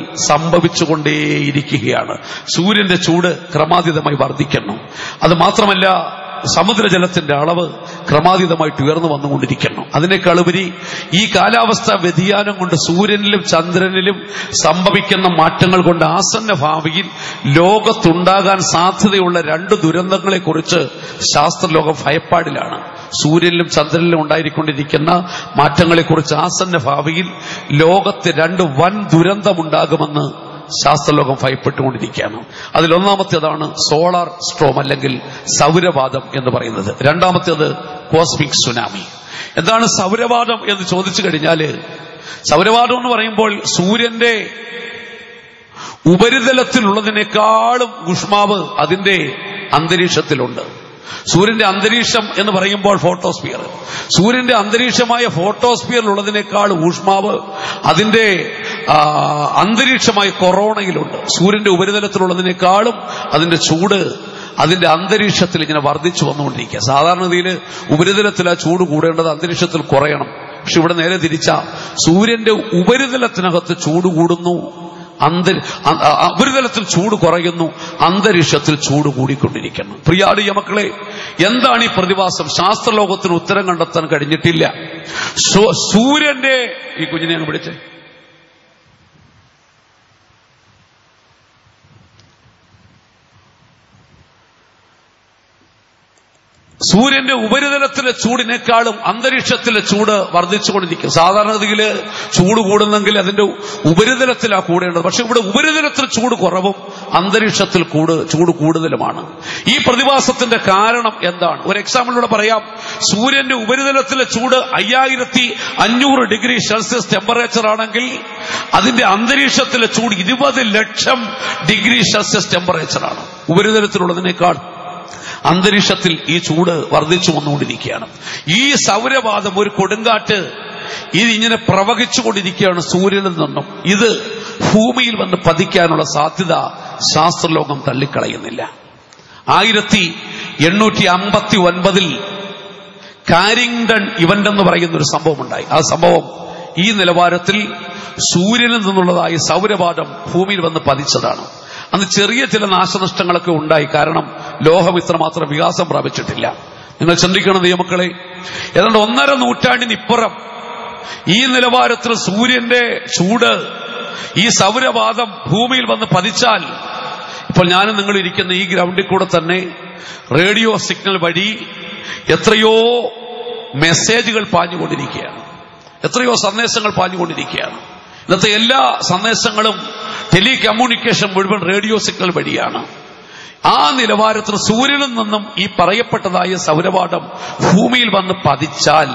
സംഭവിച്ചുകൊണ്ടേയിരിക്കുകയാണ് സൂര്യന്റെ ചൂട് ക്രമാതീതമായി വർദ്ധിക്കുന്നു അത് മാത്രമല്ല സമുദ്രജലത്തിന്റെ അളവ് ക്രമാതീതമായിട്ട് ഉയർന്നു വന്നുകൊണ്ടിരിക്കുന്നു അതിനേക്കാൾ ഉപരി ഈ കാലാവസ്ഥാ വ്യതിയാനം കൊണ്ട് സൂര്യനിലും ചന്ദ്രനിലും സംഭവിക്കുന്ന മാറ്റങ്ങൾ കൊണ്ട് ആസന്ന ഭാവിയിൽ ലോകത്തുണ്ടാകാൻ സാധ്യതയുള്ള രണ്ട് ദുരന്തങ്ങളെക്കുറിച്ച് ശാസ്ത്രലോകം ഭയപ്പാടിലാണ് സൂര്യനിലും ചന്ദ്രനിലും ഉണ്ടായിക്കൊണ്ടിരിക്കുന്ന മാറ്റങ്ങളെക്കുറിച്ച് ആസന്ന ഭാവിയിൽ ലോകത്ത് രണ്ട് വൻ ദുരന്തമുണ്ടാകുമെന്ന് ശാസ്ത്രലോകം ഭയപ്പെട്ടുകൊണ്ടിരിക്കുകയാണ് അതിലൊന്നാമത്തേതാണ് സോളാർ സ്ട്രോം അല്ലെങ്കിൽ സൗരവാദം എന്ന് പറയുന്നത് രണ്ടാമത്തേത് കോസ്മിക് സുനാമി എന്താണ് സൗരവാദം എന്ന് ചോദിച്ചു കഴിഞ്ഞാല് സൗരവാദം എന്ന് പറയുമ്പോൾ സൂര്യന്റെ ഉപരിതലത്തിലുള്ളതിനേക്കാളും ഊഷ്മാവ് അതിന്റെ അന്തരീക്ഷത്തിലുണ്ട് സൂര്യന്റെ അന്തരീക്ഷം എന്ന് പറയുമ്പോൾ ഫോട്ടോസ്ഫിയർ സൂര്യന്റെ അന്തരീക്ഷമായ ഫോട്ടോസ്ഫിയറിലുള്ളതിനേക്കാൾ ഊഷ്മാവ് അതിന്റെ ആ, അന്തരീക്ഷമായ കൊറോണയിലുണ്ട് സൂര്യന്റെ ഉപരിതലത്തിലുള്ളതിനേക്കാളും അതിന്റെ ചൂട് അതിന്റെ അന്തരീക്ഷത്തിൽ ഇങ്ങനെ വർദ്ധിച്ചു വന്നുകൊണ്ടിരിക്കുക സാധാരണഗതിയിൽ ഉപരിതലത്തിൽ ആ ചൂട് കൂടേണ്ടത് അന്തരീക്ഷത്തിൽ കുറയണം പക്ഷെ ഇവിടെ നേരെ തിരിച്ച സൂര്യന്റെ ഉപരിതലത്തിനകത്ത് ചൂട് കൂടുന്നു അന്തരി അ- അ- ഉപരിതലത്തിൽ ചൂട് കുറയുന്നു അന്തരീക്ഷത്തിൽ ചൂട് കൂടിക്കൊണ്ടിരിക്കുന്നു പ്രിയാടിയ മക്കളെ എന്താണ് ഈ പ്രതിഭാസം ശാസ്ത്രലോകത്തിന് ഉത്തരം കണ്ടെത്താൻ കഴിഞ്ഞിട്ടില്ല സൂ- സൂര്യന്റെ ഈ കുഞ്ഞിനെ അങ്ങ് പിടിച്ചേ സൂര്യന്റെ ഉപരിതലത്തിലെ ചൂടിനേക്കാളും അന്തരീക്ഷത്തിലെ ചൂട് വർദ്ധിച്ചുകൊണ്ടിരിക്കും സാധാരണഗതിയില് ചൂട് കൂടുന്നെങ്കിൽ അതിന്റെ ഉപരിതലത്തിലാ കൂടേണ്ടത് പക്ഷെ ഇവിടെ ഉപരിതലത്തിൽ ചൂട് കുറവും അന്തരീക്ഷത്തിൽ കൂട് ചൂട് കൂടുതലുമാണ് ഈ പ്രതിഭാസത്തിന്റെ കാരണം എന്താണ് ഒരു എക്സാമ്പിളിലൂടെ പറയാം സൂര്യന്റെ ഉപരിതലത്തിലെ ചൂട് അയ്യായിരത്തി അഞ്ഞൂറ് ഡിഗ്രി സെൽഷ്യസ് ടെമ്പറേച്ചർ ആണെങ്കിൽ അതിന്റെ അന്തരീക്ഷത്തിലെ ചൂട് ഇരുപത് ലക്ഷം ഡിഗ്രി സെൽഷ്യസ് ടെമ്പറേച്ചർ ആണ് ഉപരിതലത്തിലുള്ളതിനേക്കാൾ അന്തരീക്ഷത്തിൽ ഈ ചൂട് വർദ്ധിച്ചു വന്നുകൊണ്ടിരിക്കുകയാണ് ഈ സൗരവാദം ഒരു കൊടുങ്കാറ്റ് ഇത് ഇങ്ങനെ പ്രവഹിച്ചുകൊണ്ടിരിക്കുകയാണ് സൂര്യനിൽ നിന്നും ഇത് ഭൂമിയിൽ വന്ന് പതിക്കാനുള്ള സാധ്യത ശാസ്ത്രലോകം തള്ളിക്കളയുന്നില്ല ആയിരത്തി എണ്ണൂറ്റി അമ്പത്തി ഒൻപതിൽ കാരിങ്ടൺ ഇവന്റ് എന്ന് പറയുന്ന ഒരു സംഭവം ഉണ്ടായി ആ സംഭവം ഈ നിലവാരത്തിൽ സൂര്യനിൽ നിന്നുള്ളതായ സൗരവാദം ഭൂമിയിൽ വന്ന് പതിച്ചതാണ് അന്ന് ചെറിയ ചില നാശനഷ്ടങ്ങളൊക്കെ ഉണ്ടായി കാരണം ലോകം ഇത്രമാത്രം വികാസം പ്രാപിച്ചിട്ടില്ല നിങ്ങൾ ചിന്തിക്കണം നിയമക്കളെ ഏതാണ്ട് ഒന്നര നൂറ്റാണ്ടിനിപ്പുറം ഈ നിലവാരത്തിൽ സൂര്യന്റെ ചൂട് ഈ സൗരവാദം ഭൂമിയിൽ വന്ന് പതിച്ചാൽ ഇപ്പോൾ ഞാനും നിങ്ങൾ ഇരിക്കുന്ന ഈ ഗ്രൗണ്ടിൽ കൂടെ തന്നെ റേഡിയോ സിഗ്നൽ വഴി എത്രയോ മെസ്സേജുകൾ പാഞ്ഞുകൊണ്ടിരിക്കുകയാണ് എത്രയോ സന്ദേശങ്ങൾ പാഞ്ഞുകൊണ്ടിരിക്കുകയാണ് ഇന്നത്തെ എല്ലാ സന്ദേശങ്ങളും ടെലികമ്മ്യൂണിക്കേഷൻ മുഴുവൻ റേഡിയോ സിഗ്നൽ വഴിയാണ് ആ നിലവാരത്തിൽ സൂര്യനിൽ നിന്നും ഈ പറയപ്പെട്ടതായ സൗരവാദം ഭൂമിയിൽ വന്ന് പതിച്ചാൽ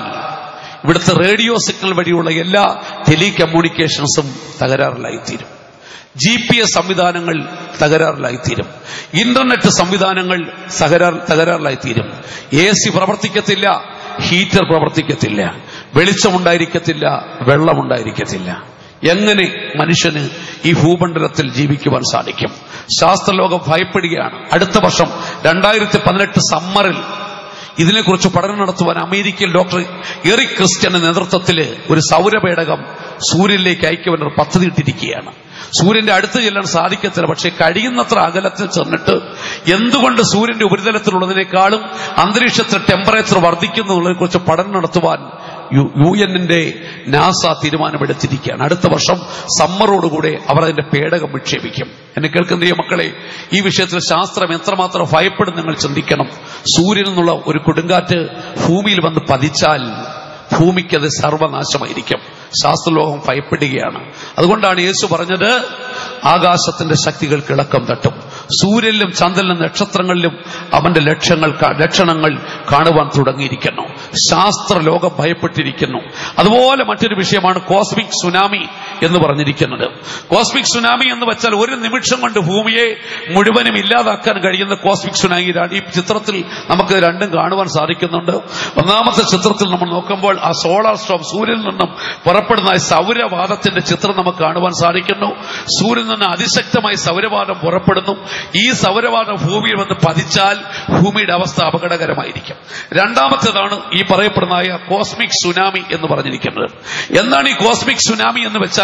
ഇവിടുത്തെ റേഡിയോ സിഗ്നൽ വഴിയുള്ള എല്ലാ ടെലികമ്മ്യൂണിക്കേഷൻസും തകരാറിലായിത്തീരും ജി പി എസ് സംവിധാനങ്ങൾ തകരാറിലായിത്തീരും ഇന്റർനെറ്റ് സംവിധാനങ്ങൾ തകരാർ തകരാറിലായിത്തീരും എ സി പ്രവർത്തിക്കത്തില്ല ഹീറ്റർ പ്രവർത്തിക്കത്തില്ല വെളിച്ചമുണ്ടായിരിക്കത്തില്ല വെള്ളമുണ്ടായിരിക്കത്തില്ല എങ്ങനെ മനുഷ്യന് ഈ ഭൂമണ്ഡലത്തിൽ ജീവിക്കുവാൻ സാധിക്കും ശാസ്ത്രലോകം ഭയപ്പെടുകയാണ് അടുത്ത വർഷം രണ്ടായിരത്തി പതിനെട്ട് സമ്മറിൽ ഇതിനെക്കുറിച്ച് പഠനം നടത്തുവാൻ അമേരിക്കയിൽ ഡോക്ടർ എറിക് ക്രിസ്ത്യന്റെ നേതൃത്വത്തിൽ ഒരു സൗരപേടകം സൂര്യനിലേക്ക് അയക്കുവാൻ ഒരു പദ്ധതി ഇട്ടിരിക്കുകയാണ് സൂര്യന്റെ അടുത്ത് ചെല്ലാൻ സാധിക്കത്തില്ല പക്ഷേ കഴിയുന്നത്ര അകലത്തിൽ ചെന്നിട്ട് എന്തുകൊണ്ട് സൂര്യന്റെ ഉപരിതലത്തിലുള്ളതിനേക്കാളും അന്തരീക്ഷത്തിൽ ടെമ്പറേച്ചർ വർദ്ധിക്കുന്നതിനെ കുറിച്ച് പഠനം നടത്തുവാൻ യു- യു എന്നിന്റെ നാസ തീരുമാനമെടുത്തിരിക്കുകയാണ് അടുത്ത വർഷം സമ്മറോടുകൂടെ അവർ അതിന്റെ പേടകം വിക്ഷേപിക്കും എന്നെ കേൾക്കുന്ന ഈ മക്കളെ ഈ വിഷയത്തിൽ ശാസ്ത്രം എത്രമാത്രം ഭയപ്പെടും നിങ്ങൾ ചിന്തിക്കണം സൂര്യനിൽ നിന്നുള്ള ഒരു കൊടുങ്കാറ്റ് ഭൂമിയിൽ വന്ന് പതിച്ചാൽ ഭൂമിക്കത് സർവനാശമായിരിക്കും ശാസ്ത്രലോകം ഭയപ്പെടുകയാണ് അതുകൊണ്ടാണ് യേശു പറഞ്ഞത് ആകാശത്തിന്റെ ശക്തികൾ കിളക്കം തട്ടും സൂര്യനിലും ചന്ദ്രനിലും നക്ഷത്രങ്ങളിലും അവന്റെ ലക്ഷ്യങ്ങൾ കാ- ലക്ഷണങ്ങൾ കാണുവാൻ തുടങ്ങിയിരിക്കുന്നു ശാസ്ത്രലോകം ഭയപ്പെട്ടിരിക്കുന്നു അതുപോലെ മറ്റൊരു വിഷയമാണ് കോസ്മിക് സുനാമി എന്ന് പറഞ്ഞിരിക്കുന്നത് കോസ്മിക് സുനാമി എന്ന് വെച്ചാൽ ഒരു നിമിഷം കൊണ്ട് ഭൂമിയെ മുഴുവനും ഇല്ലാതാക്കാൻ കഴിയുന്ന കോസ്മിക് സുനാമിയിലാണ് ഈ ചിത്രത്തിൽ നമുക്ക് രണ്ടും കാണുവാൻ സാധിക്കുന്നുണ്ട് ഒന്നാമത്തെ ചിത്രത്തിൽ നമ്മൾ നോക്കുമ്പോൾ ആ സോളാർ സ്റ്റോം സൂര്യനിൽ നിന്നും പുറപ്പെടുന്ന ആ സൗരവാദത്തിന്റെ ചിത്രം നമുക്ക് കാണുവാൻ സാധിക്കുന്നു സൂര്യനിൽ നിന്ന് അതിശക്തമായി സൗരവാദം പുറപ്പെടുന്നു ഈ സൗരവാദം ഭൂമിയിൽ വന്ന് പതിച്ചാൽ ഭൂമിയുടെ അവസ്ഥ അപകടകരമായിരിക്കും രണ്ടാമത്തേതാണ് ഈ പറയപ്പെടുന്ന കോസ്മിക് സുനാമി എന്ന് പറഞ്ഞിരിക്കുന്നത് എന്താണ് ഈ കോസ്മിക് സുനാമി എന്ന് വെച്ചാൽ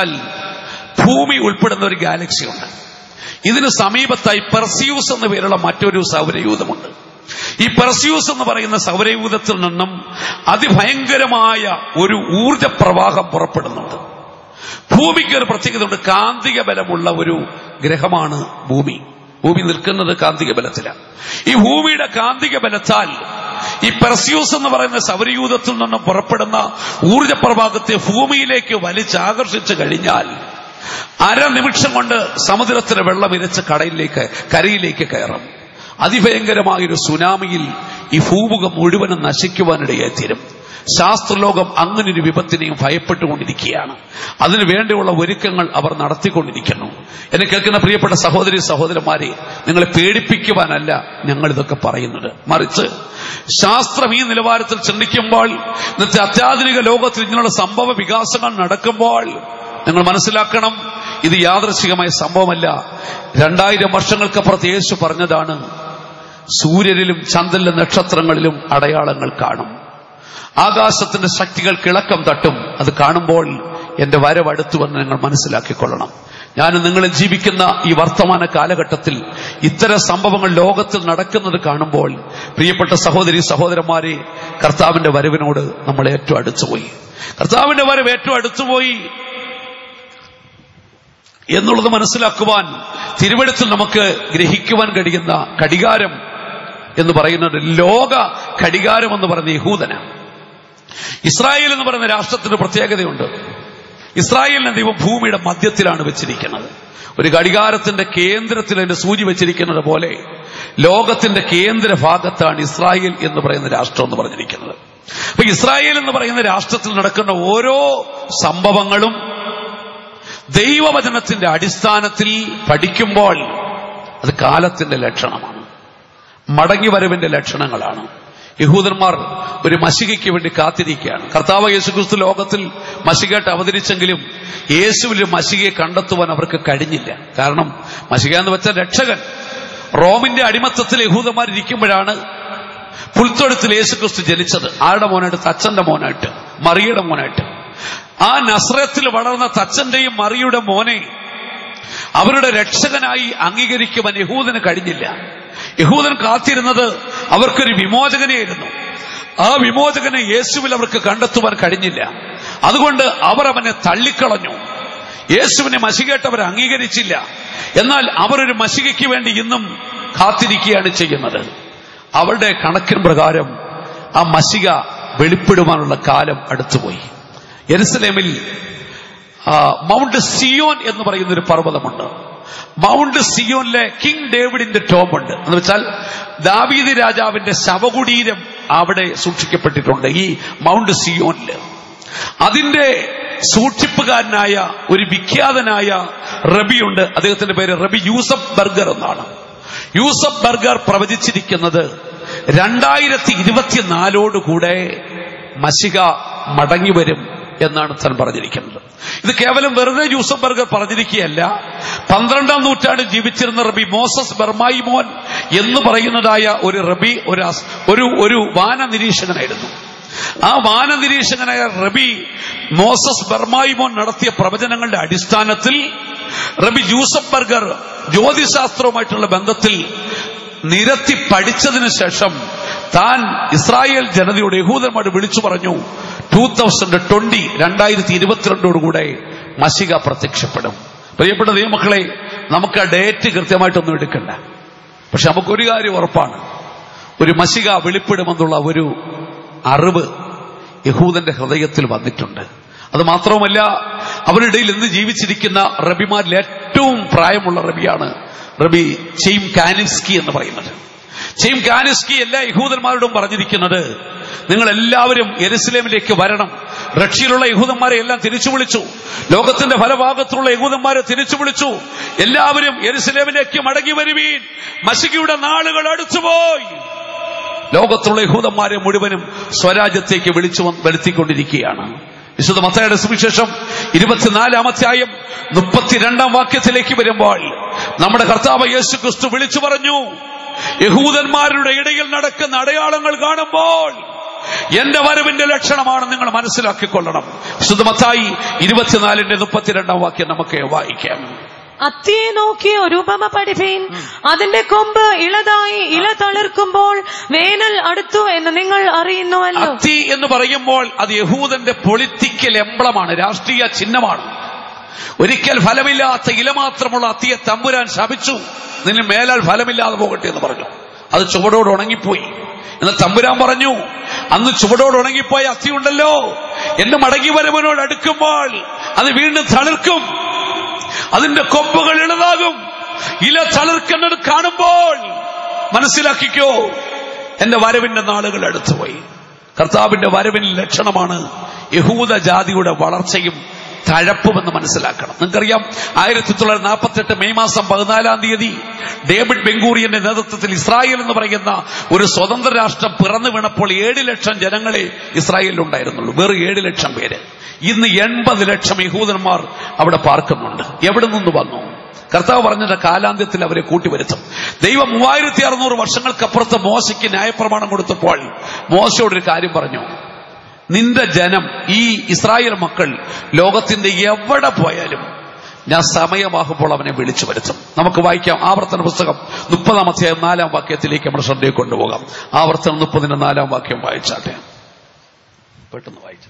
ഭൂമി ഉൾപ്പെടുന്ന ഒരു ഗാലക്സി ഉണ്ട് ഇതിന് സമീപത്തായി പെർസ്യൂസ് എന്ന പേരുള്ള മറ്റൊരു സൗരയൂഥമുണ്ട് ഈ പെർസ്യൂസ് എന്ന് പറയുന്ന സൗരയൂഥത്തിൽ നിന്നും അതിഭയങ്കരമായ ഒരു ഊർജ പ്രവാഹം പുറപ്പെടുന്നുണ്ട് ഭൂമിക്ക് ഒരു പ്രത്യേകതയുണ്ട് കാന്തിക ബലമുള്ള ഒരു ഗ്രഹമാണ് ഭൂമി ഭൂമി നിൽക്കുന്നത് കാന്തിക ബലത്തിലാണ് ഈ ഭൂമിയുടെ കാന്തിക ബലത്താൽ ഈ പെർസ്യൂസ് എന്ന് പറയുന്ന സൗരയൂഥത്തിൽ നിന്നും പുറപ്പെടുന്ന ഊർജ പ്രവാഹത്തെ ഭൂമിയിലേക്ക് വലിച്ചാകർഷിച്ചു കഴിഞ്ഞാൽ അരനിമിഷം കൊണ്ട് സമുദ്രത്തിലെ വെള്ളം ഇരച്ച് കടലിലേക്ക് കരയിലേക്ക് കയറും അതിഭയങ്കരമായൊരു സുനാമിയിൽ ഈ ഭൂമുഖം മുഴുവനും നശിക്കുവാനിടയായി തീരും ശാസ്ത്രലോകം അങ്ങനൊരു വിപത്തിനെയും ഭയപ്പെട്ടുകൊണ്ടിരിക്കുകയാണ് അതിനു വേണ്ടിയുള്ള ഒരുക്കങ്ങൾ അവർ നടത്തിക്കൊണ്ടിരിക്കുന്നു എന്നെ കേൾക്കുന്ന പ്രിയപ്പെട്ട സഹോദരി സഹോദരന്മാരെ നിങ്ങളെ പേടിപ്പിക്കുവാനല്ല ഞങ്ങൾ ഇതൊക്കെ പറയുന്നത് മറിച്ച് ശാസ്ത്രം ഈ നിലവാരത്തിൽ ചിന്തിക്കുമ്പോൾ ഇന്നത്തെ അത്യാധുനിക ലോകത്തിൽ ഇങ്ങനെയുള്ള സംഭവ വികാസങ്ങൾ നടക്കുമ്പോൾ നിങ്ങൾ മനസ്സിലാക്കണം ഇത് യാദൃശികമായ സംഭവമല്ല രണ്ടായിരം വർഷങ്ങൾക്കപ്പുറത്ത് യേശു പറഞ്ഞതാണ് സൂര്യനിലും ചന്ദ്രനിലും നക്ഷത്രങ്ങളിലും അടയാളങ്ങൾ കാണും ആകാശത്തിന്റെ ശക്തികൾ കിളക്കം തട്ടും അത് കാണുമ്പോൾ എന്റെ വരവടുത്തുവെന്ന് നിങ്ങൾ മനസ്സിലാക്കിക്കൊള്ളണം ഞാൻ നിങ്ങളിൽ ജീവിക്കുന്ന ഈ വർത്തമാന കാലഘട്ടത്തിൽ ഇത്തരം സംഭവങ്ങൾ ലോകത്തിൽ നടക്കുന്നത് കാണുമ്പോൾ പ്രിയപ്പെട്ട സഹോദരി സഹോദരന്മാരെ കർത്താവിന്റെ വരവിനോട് നമ്മൾ ഏറ്റവും അടുത്തുപോയി കർത്താവിന്റെ വരവ് ഏറ്റവും അടുത്തുപോയി എന്നുള്ളത് മനസ്സിലാക്കുവാൻ തിരുവഴുത്തിൽ നമുക്ക് ഗ്രഹിക്കുവാൻ കഴിയുന്ന ഘടികാരം എന്ന് പറയുന്നത് ലോക ഘടികാരം എന്ന് പറയുന്ന യഹൂദനാണ് ഇസ്രായേൽ എന്ന് പറയുന്ന രാഷ്ട്രത്തിന് പ്രത്യേകതയുണ്ട് ഇസ്രായേലിനെ ദൈവം ഭൂമിയുടെ മധ്യത്തിലാണ് വെച്ചിരിക്കുന്നത് ഒരു ഘടികാരത്തിന്റെ കേന്ദ്രത്തിൽ അതിന്റെ സൂചി വെച്ചിരിക്കുന്നത് പോലെ ലോകത്തിന്റെ കേന്ദ്ര ഭാഗത്താണ് ഇസ്രായേൽ എന്ന് പറയുന്ന രാഷ്ട്രം എന്ന് പറഞ്ഞിരിക്കുന്നത് അപ്പൊ ഇസ്രായേൽ എന്ന് പറയുന്ന രാഷ്ട്രത്തിൽ നടക്കുന്ന ഓരോ സംഭവങ്ങളും ദൈവവചനത്തിന്റെ അടിസ്ഥാനത്തിൽ പഠിക്കുമ്പോൾ അത് കാലത്തിന്റെ ലക്ഷണമാണ് മടങ്ങിവരവിന്റെ ലക്ഷണങ്ങളാണ് യഹൂദന്മാർ ഒരു മഷികയ്ക്ക് വേണ്ടി കാത്തിരിക്കുകയാണ് കർത്താവ് യേശുക്രിസ്തു ലോകത്തിൽ മഷികയായിട്ട് അവതരിച്ചെങ്കിലും യേശുവിൽ ഒരു മഷികയെ കണ്ടെത്തുവാൻ അവർക്ക് കഴിഞ്ഞില്ല കാരണം മഷിക എന്ന് വെച്ചാൽ രക്ഷകൻ റോമിന്റെ അടിമത്തത്തിൽ യഹൂദന്മാർ ഇരിക്കുമ്പോഴാണ് പുൽത്തൊഴുത്തിൽ യേശുക്രിസ്തു ജനിച്ചത് ആരുടെ മോനായിട്ട് തച്ചന്റെ മോനായിട്ട് മറിയുടെ മോനായിട്ട് ആ നസ്രത്തിൽ വളർന്ന തച്ചന്റെയും മറിയുടെ മോനെ അവരുടെ രക്ഷകനായി അംഗീകരിക്കുവാൻ യഹൂദന് കഴിഞ്ഞില്ല യഹൂദൻ കാത്തിരുന്നത് അവർക്കൊരു വിമോചകനെയായിരുന്നു ആ വിമോചകനെ യേശുവിൽ അവർക്ക് കണ്ടെത്തുവാൻ കഴിഞ്ഞില്ല അതുകൊണ്ട് അവർ അവനെ തള്ളിക്കളഞ്ഞു യേശുവിനെ മഷികേട്ട് അവർ അംഗീകരിച്ചില്ല എന്നാൽ അവർ ഒരു മഷികയ്ക്ക് വേണ്ടി ഇന്നും കാത്തിരിക്കുകയാണ് ചെയ്യുന്നത് അവരുടെ കണക്കിൻ പ്രകാരം ആ മഷിക വെളിപ്പെടുവാനുള്ള കാലം അടുത്തുപോയി യെരുസലേമിൽ ആ, മൗണ്ട് സിയോൻ എന്ന് പറയുന്ന ഒരു പർവ്വതമുണ്ട് മൗണ്ട് സിയോനിലെ കിങ് ഡേവിഡിന്റെ ടോമുണ്ട് എന്ന് വെച്ചാൽ ദാവീദ് രാജാവിന്റെ ശവകുടീരം അവിടെ സൂക്ഷിക്കപ്പെട്ടിട്ടുണ്ട് ഈ മൗണ്ട് സിയോനില് അതിന്റെ സൂക്ഷിപ്പുകാരനായ ഒരു വിഖ്യാതനായ റബിയുണ്ട് അദ്ദേഹത്തിന്റെ പേര് റബി യൂസഫ് ബർഗർ എന്നാണ് യൂസഫ് ബർഗർ പ്രവചിച്ചിരിക്കുന്നത് രണ്ടായിരത്തി ഇരുപത്തിനാലോടുകൂടെ മഷിക മടങ്ങി വരും എന്നാണ് താൻ പറഞ്ഞിരിക്കുന്നത് ഇത് കേവലം വെറുതെ യൂസഫ് ബർഗർ പറഞ്ഞിരിക്കുകയല്ല പന്ത്രണ്ടാം നൂറ്റാണ്ടിൽ ജീവിച്ചിരുന്ന റബി മോസസ് ബർമായി മോൻ എന്ന് പറയുന്നതായ ഒരു റബി ഒരു അസ്- ഒരു ഒരു വാന നിരീക്ഷകനായിരുന്നു ആ വാന നിരീക്ഷകനായ റബി മോസസ് ബർമായി മോൻ നടത്തിയ പ്രവചനങ്ങളുടെ അടിസ്ഥാനത്തിൽ റബി യൂസഫ് ബർഗർ ജ്യോതിശാസ്ത്രവുമായിട്ടുള്ള ബന്ധത്തിൽ നിരത്തി പഠിച്ചതിന് ശേഷം താൻ ഇസ്രായേൽ ജനതയോട് യഹൂദന്മാരോട് വിളിച്ചു പറഞ്ഞു ടൂ തൗസൻഡ് ട്വന്റി രണ്ടായിരത്തി ഇരുപത്തിരണ്ടോടുകൂടെ മഷിക പ്രത്യക്ഷപ്പെടും പ്രിയപ്പെട്ട ദൈവമക്കളെ നമുക്ക് ആ ഡേറ്റ് കൃത്യമായിട്ടൊന്നും എടുക്കണ്ട പക്ഷെ നമുക്കൊരു കാര്യം ഉറപ്പാണ് ഒരു മഷിക വെളിപ്പെടുമെന്നുള്ള ഒരു അറിവ് യഹൂദന്റെ ഹൃദയത്തിൽ വന്നിട്ടുണ്ട് അത് മാത്രവുമല്ല അവരുടെ ഇടയിൽ ഇന്ന് ജീവിച്ചിരിക്കുന്ന റബിമാരിൽ ഏറ്റവും പ്രായമുള്ള റബിയാണ് റബി ചെയിം കാനിസ്കി എന്ന് പറയുന്നത് ചെയിം കാനിസ്കി എല്ലാ യഹൂദന്മാരോടും പറഞ്ഞിരിക്കുന്നത് നിങ്ങൾ എല്ലാവരും യെരുസലേമിലേക്ക് വരണം റഷ്യയിലുള്ള യഹൂദന്മാരെ എല്ലാം തിരിച്ചു വിളിച്ചു ലോകത്തിന്റെ പല ഭാഗത്തുള്ള യഹൂദന്മാരെ തിരിച്ചു വിളിച്ചു എല്ലാവരും യെരുസലേമിലേക്ക് മടങ്ങി വരുവീൻ മഷികയുടെ നാളുകൾ അടുത്തുപോയി ലോകത്തുള്ള യഹൂദന്മാരെ മുഴുവനും സ്വരാജ്യത്തേക്ക് വിളിച്ചു വന്ന് വരുത്തിക്കൊണ്ടിരിക്കുകയാണ് വിശുദ്ധ മത്തയുടെ സുവിശേഷം ഇരുപത്തിനാലാമധ്യായം മുപ്പത്തിരണ്ടാം വാക്യത്തിലേക്ക് വരുമ്പോൾ നമ്മുടെ കർത്താവ് യേശു ക്രിസ്തു വിളിച്ചു പറഞ്ഞു യഹൂദന്മാരുടെ ഇടയിൽ നടക്കുന്ന അടയാളങ്ങൾ കാണുമ്പോൾ എന്റെ വരവിന്റെ ലക്ഷണമാണ് നിങ്ങൾ മനസ്സിലാക്കിക്കൊള്ളണം വിശുദ്ധ മത്തായി ഇരുപത്തിനാലിന്റെ മുപ്പത്തിരണ്ടാം വാക്യം നമുക്ക് വായിക്കാം അത്തിയെ നോക്കി ഒരു ഉപമ പഠിപ്പീൻ അതിന്റെ കൊമ്പ് ഇളതായി ഇല തളിർക്കുമ്പോൾ വേനൽ അടുത്തു എന്ന് നിങ്ങൾ അറിയുന്നുവല്ലോ അത്തി എന്ന് പറയുമ്പോൾ അത് യഹൂദന്റെ പൊളിറ്റിക്കൽ എംബ്ലമാണ് രാഷ്ട്രീയ ചിഹ്നമാണ് ഒരിക്കൽ ഫലമില്ലാത്ത ഇല മാത്രമുള്ള അത്തിയെ തമ്പുരാൻ ശപിച്ചു നിന്നെ മേലാൽ ഫലമില്ലാതെ പോകട്ടെ എന്ന് പറഞ്ഞു അത് ചുവടോട് ഉണങ്ങിപ്പോയി എന്നാൽ തമ്പുരാൻ പറഞ്ഞു അന്ന് ചുവടോട് ഉണങ്ങിപ്പോയ അത്തി ഉണ്ടല്ലോ എന്റെ മടങ്ങി വരവനോട് അടുക്കുമ്പോൾ അത് വീണ്ടും തളിർക്കും അതിന്റെ കൊമ്പുകൾ ഇളതാകും ഇല തളിർക്കുന്നത് കാണുമ്പോൾ മനസ്സിലാക്കിക്കോ എന്റെ വരവിന്റെ നാളുകൾ അടുത്തുപോയി കർത്താവിന്റെ വരവിന് ലക്ഷണമാണ് യഹൂദ ജാതിയുടെ വളർച്ചയും തഴപ്പുമെന്ന് മനസ്സിലാക്കണം നിങ്ങൾക്കറിയാം ആയിരത്തി തൊള്ളായിരത്തി നാൽപ്പത്തെട്ട് മെയ് മാസം പതിനാലാം തീയതി ഡേവിഡ് ബെങ്കൂറിയന്റെ നേതൃത്വത്തിൽ ഇസ്രായേൽ എന്ന് പറയുന്ന ഒരു സ്വതന്ത്ര രാഷ്ട്രം പിറന്നു വീണപ്പോൾ ഏഴ് ലക്ഷം ജനങ്ങളെ ഇസ്രായേലിൽ ഉണ്ടായിരുന്നുള്ളൂ വെറും ഏഴ് ലക്ഷം പേര് ഇന്ന് എൺപത് ലക്ഷം യഹൂദന്മാർ അവിടെ പാർക്കുന്നുണ്ട് എവിടെ നിന്ന് വന്നു കർത്താവ് പറഞ്ഞത് കാലാന്ത്യത്തിൽ അവരെ കൂട്ടിവരുത്തും ദൈവം മൂവായിരത്തി അറുന്നൂറ് വർഷങ്ങൾക്കപ്പുറത്ത് മോശയ്ക്ക് ന്യായപ്രമാണം കൊടുത്തപ്പോൾ മോശയോടൊരു കാര്യം പറഞ്ഞു നിന്റെ ജനം ഈ ഇസ്രായേൽ മക്കൾ ലോകത്തിന്റെ എവിടെ പോയാലും ഞാൻ സമയമാകുമ്പോൾ അവനെ വിളിച്ചു വരുത്തും നമുക്ക് വായിക്കാം ആവർത്തന പുസ്തകം മുപ്പതാം അധ്യായം നാലാം വാക്യത്തിലേക്ക് നമ്മുടെ ശ്രദ്ധയെ കൊണ്ടുപോകാം ആവർത്തനം മുപ്പതിന്റെ നാലാം വാക്യം വായിച്ചാട്ടെ പെട്ടെന്ന് വായിച്ചാട്ടെ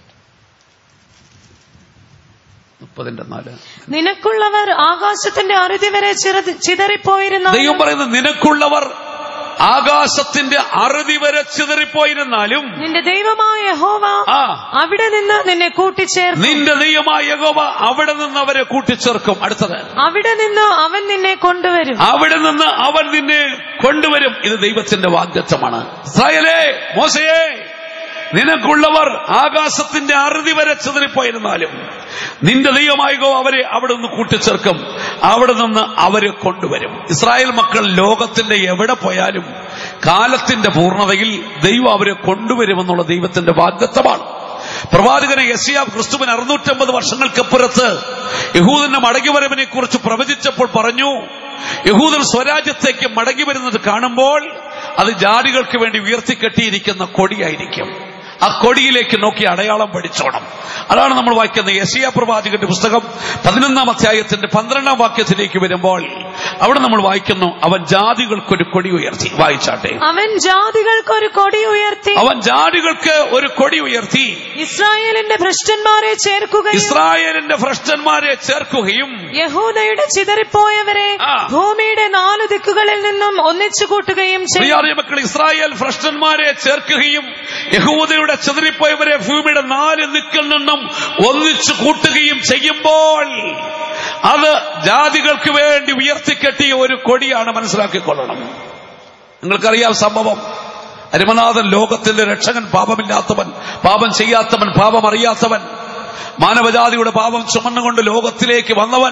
മുപ്പതിന്റെ നാല് നിനക്കുള്ളവർ ആകാശത്തിന്റെ അറുതി വരെ ചിറ- ചിതറിപ്പോയിരുന്ന ദൈവം പറയുന്നത് നിനക്കുള്ളവർ ആകാശത്തിന്റെ അറുതി വരെ ചിതറിപ്പോയിരുന്നാലും നിന്റെ ദൈവമായ യഹോവ ആ അവിടെ നിന്ന് നിന്നെ കൂട്ടിച്ചേർന്നു നിന്റെ ദൈവമായ യഹോവ അവിടെ നിന്ന് അവരെ കൂട്ടിച്ചേർക്കും അടുത്തത് അവിടെ നിന്ന് അവൻ നിന്നെ കൊണ്ടുവരും അവിടെ നിന്ന് അവൻ നിന്നെ കൊണ്ടുവരും ഇത് ദൈവത്തിന്റെ വാഗ്ദത്തമാണ് ഇസ്രായേലേ മോശയെ നിനക്കുള്ളവർ ആകാശത്തിന്റെ അറുതി വരെ ചിതറിപ്പോയിരുന്നാലും നിന്റെ ദൈവമായികോ അവരെ അവിടെ നിന്ന് കൂട്ടിച്ചേർക്കും അവിടെ നിന്ന് അവരെ കൊണ്ടുവരും ഇസ്രായേൽ മക്കൾ ലോകത്തിന്റെ എവിടെ പോയാലും കാലത്തിന്റെ പൂർണ്ണതയിൽ ദൈവം അവരെ കൊണ്ടുവരുമെന്നുള്ള ദൈവത്തിന്റെ വാഗ്ദത്തമാണ് പ്രവാചകനെ യസിയ ക്രിസ്തുവിന് അറുന്നൂറ്റമ്പത് വർഷങ്ങൾക്കപ്പുറത്ത് യഹൂദന്റെ മടങ്ങിവരവിനെ കുറിച്ച് പ്രവചിച്ചപ്പോൾ പറഞ്ഞു യഹൂദൻ സ്വരാജ്യത്തേക്ക് മടങ്ങി വരുന്നത് കാണുമ്പോൾ അത് ജാതികൾക്ക് വേണ്ടി ഉയർത്തിക്കെട്ടിയിരിക്കുന്ന കൊടിയായിരിക്കും ആ കൊടിയിലേക്ക് നോക്കി അടയാളം പഠിച്ചോണം അതാണ് നമ്മൾ വായിക്കുന്ന യസിയ പ്രവാചകന്റെ പുസ്തകം പതിനൊന്നാം അധ്യായത്തിന്റെ പന്ത്രണ്ടാം വാക്യത്തിലേക്ക് വരുമ്പോൾ അവിടെ നമ്മൾ വായിക്കുന്നു അവൻ ജാതികൾക്കൊരു കൊടി ഉയർത്തി വായിച്ചാട്ടെ അവൻ ജാതികൾക്കൊരു കൊടി ഉയർത്തി അവൻ ജാതികൾക്ക് ഒരു കൊടി ഉയർത്തി ഇസ്രായേലിന്റെ ഭ്രഷ്ടന്മാരെ ചേർക്കുകയും ഇസ്രായേലിന്റെ ഭ്രഷ്ടന്മാരെ ചേർക്കുകയും യഹൂദയുടെ ചിതറിപ്പോയവരെ ആ. ഭൂമിയുടെ നാലു ദിക്കുകളിൽ നിന്നും ഒന്നിച്ചു കൂട്ടുകയും ചെയ്യും പ്രിയാറിയ മക്കൾ ഇസ്രായേൽ ഭ്രഷ്ടന്മാരെ ചേർക്കുകയും യഹൂദയുടെ ചെതറിപ്പോയവരെ ഭൂമിയുടെ നാല് ദിക്കിൽ നിന്നും ഒന്നിച്ചു കൂട്ടുകയും ചെയ്യുമ്പോൾ അത് ജാതികൾക്ക് വേണ്ടി ഉയർത്തിക്കെട്ടിയ ഒരു കൊടിയാണ് മനസ്സിലാക്കിക്കൊള്ളണം നിങ്ങൾക്കറിയാം സംഭവം അരുമനാഥൻ ലോകത്തിന്റെ രക്ഷകൻ പാപമില്ലാത്തവൻ പാപം ചെയ്യാത്തവൻ പാപം അറിയാത്തവൻ മാനവജാതിയുടെ പാപം ചുമന്നുകൊണ്ട് ലോകത്തിലേക്ക് വന്നവൻ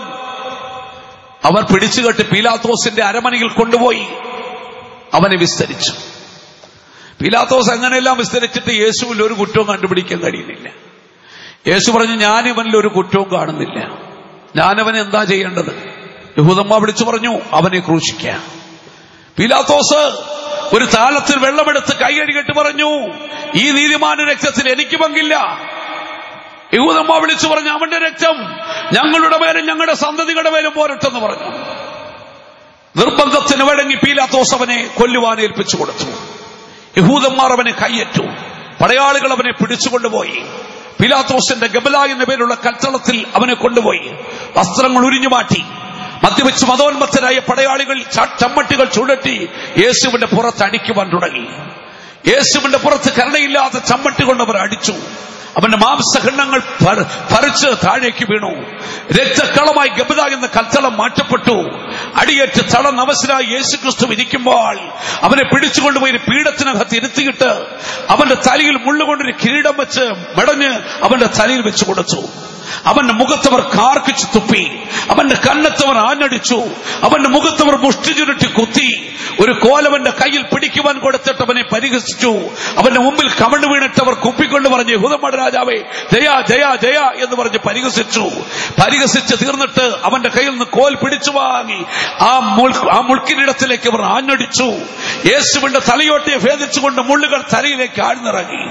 അവർ പിടിച്ചുകെട്ടി പീലാത്തോസിന്റെ അരമനയിൽ കൊണ്ടുപോയി അവനെ വിസ്തരിച്ചു പീലാത്തോസ് അങ്ങനെയെല്ലാം വിസ്തരിച്ചിട്ട് യേശുവിൽ ഒരു കുറ്റവും കണ്ടുപിടിക്കാൻ കഴിയുന്നില്ല യേശു പറഞ്ഞു ഞാൻ ഇവനിൽ ഒരു കുറ്റവും കാണുന്നില്ല ഞാനവൻ എന്താ ചെയ്യേണ്ടത് യഹൂദമ്മ വിളിച്ചു പറഞ്ഞു അവനെ ക്രൂശിക്കുക പീലാത്തോസ് ഒരു താലത്തിൽ വെള്ളമെടുത്ത് കൈയടികെട്ട് പറഞ്ഞു ഈ നീതിമാന രക്തത്തിൽ എനിക്ക് പങ്കില്ല യഹൂദമ്മ വിളിച്ചു പറഞ്ഞു അവന്റെ രക്തം ഞങ്ങളുടെ മേലും ഞങ്ങളുടെ സന്തതികളുടെ മേലും പോരട്ടെന്ന് പറഞ്ഞു നിർബന്ധത്തിന് വഴങ്ങി പീലാത്തോസ് അവനെ കൊല്ലുവാൻ ഏൽപ്പിച്ചു കൊടുത്തു യഹൂദന്മാർ അവനെ കയ്യേറ്റു പടയാളികൾ അവനെ പിടിച്ചുകൊണ്ടുപോയി പിലാത്തോസിന്റെ ഗബല എന്ന പേരുള്ള കൽത്തളത്തിൽ അവനെ കൊണ്ടുപോയി വസ്ത്രങ്ങൾ ഉരിഞ്ഞു മാറ്റി മദ്യവെച്ച് മതോന്മത്തരായ പടയാളികൾ ച- ചമ്മട്ടികൾ ചുഴറ്റി യേശുവിന്റെ പുറത്ത് അടിക്കുവാൻ തുടങ്ങി യേശുവിന്റെ പുറത്ത് കരുണയില്ലാത്ത ചമ്മട്ടി കൊണ്ട് അവർ അടിച്ചു അവന്റെ മാംസഖണ്ഡങ്ങൾ പര- പറിച്ച് താഴേക്ക് വീണു രക്തക്കളമായി ഗബിത എന്ന കൽത്തളം മാറ്റപ്പെട്ടു അടിയേറ്റ് തളം നവസരായി യേശു ക്രിസ്തു ഇരിക്കുമ്പോൾ അവനെ പിടിച്ചുകൊണ്ടുപോയി ഒരു പീഠത്തിനകത്ത് ഇരുത്തിയിട്ട് അവന്റെ തലയിൽ മുള്ളുകൊണ്ടൊരു കിരീടം വെച്ച് മെടഞ്ഞ് അവന്റെ തലയിൽ വെച്ച് കൊടുത്തു അവന്റെ മുഖത്തവർ കാർക്കിച്ചു തുപ്പി അവന്റെ കണ്ണത്തവർ ആഞ്ഞടിച്ചു അവന്റെ മുഖത്തവർ മുഷ്ടി ചുരുട്ടി കുത്തി ഒരു കോലവന്റെ കയ്യിൽ പിടിക്കുവാൻ കൊടുത്തിട്ട് അവനെ പരിഹസിച്ചു അവന്റെ മുമ്പിൽ കമണ്ട് വീണിട്ട് അവർ കുപ്പിക്കൊണ്ട് പറഞ്ഞു ഹുദമട രാജാവേ ജയ ജയ ജയ എന്ന് പറഞ്ഞ് പരിഹസിച്ചു പരിഹസിച്ച് തീർന്നിട്ട് അവന്റെ കയ്യിൽ നിന്ന് കോൽ പിടിച്ചു വാങ്ങി ആ മുൾ ആ മുൾക്കിനിടത്തിലേക്ക് അവർ ആഞ്ഞടിച്ചു യേശുവിന്റെ തലയോട്ടിയെ ഭേദിച്ചുകൊണ്ട് മുള്ളുകൾ തലയിലേക്ക് ആഴ്ന്നിറങ്ങി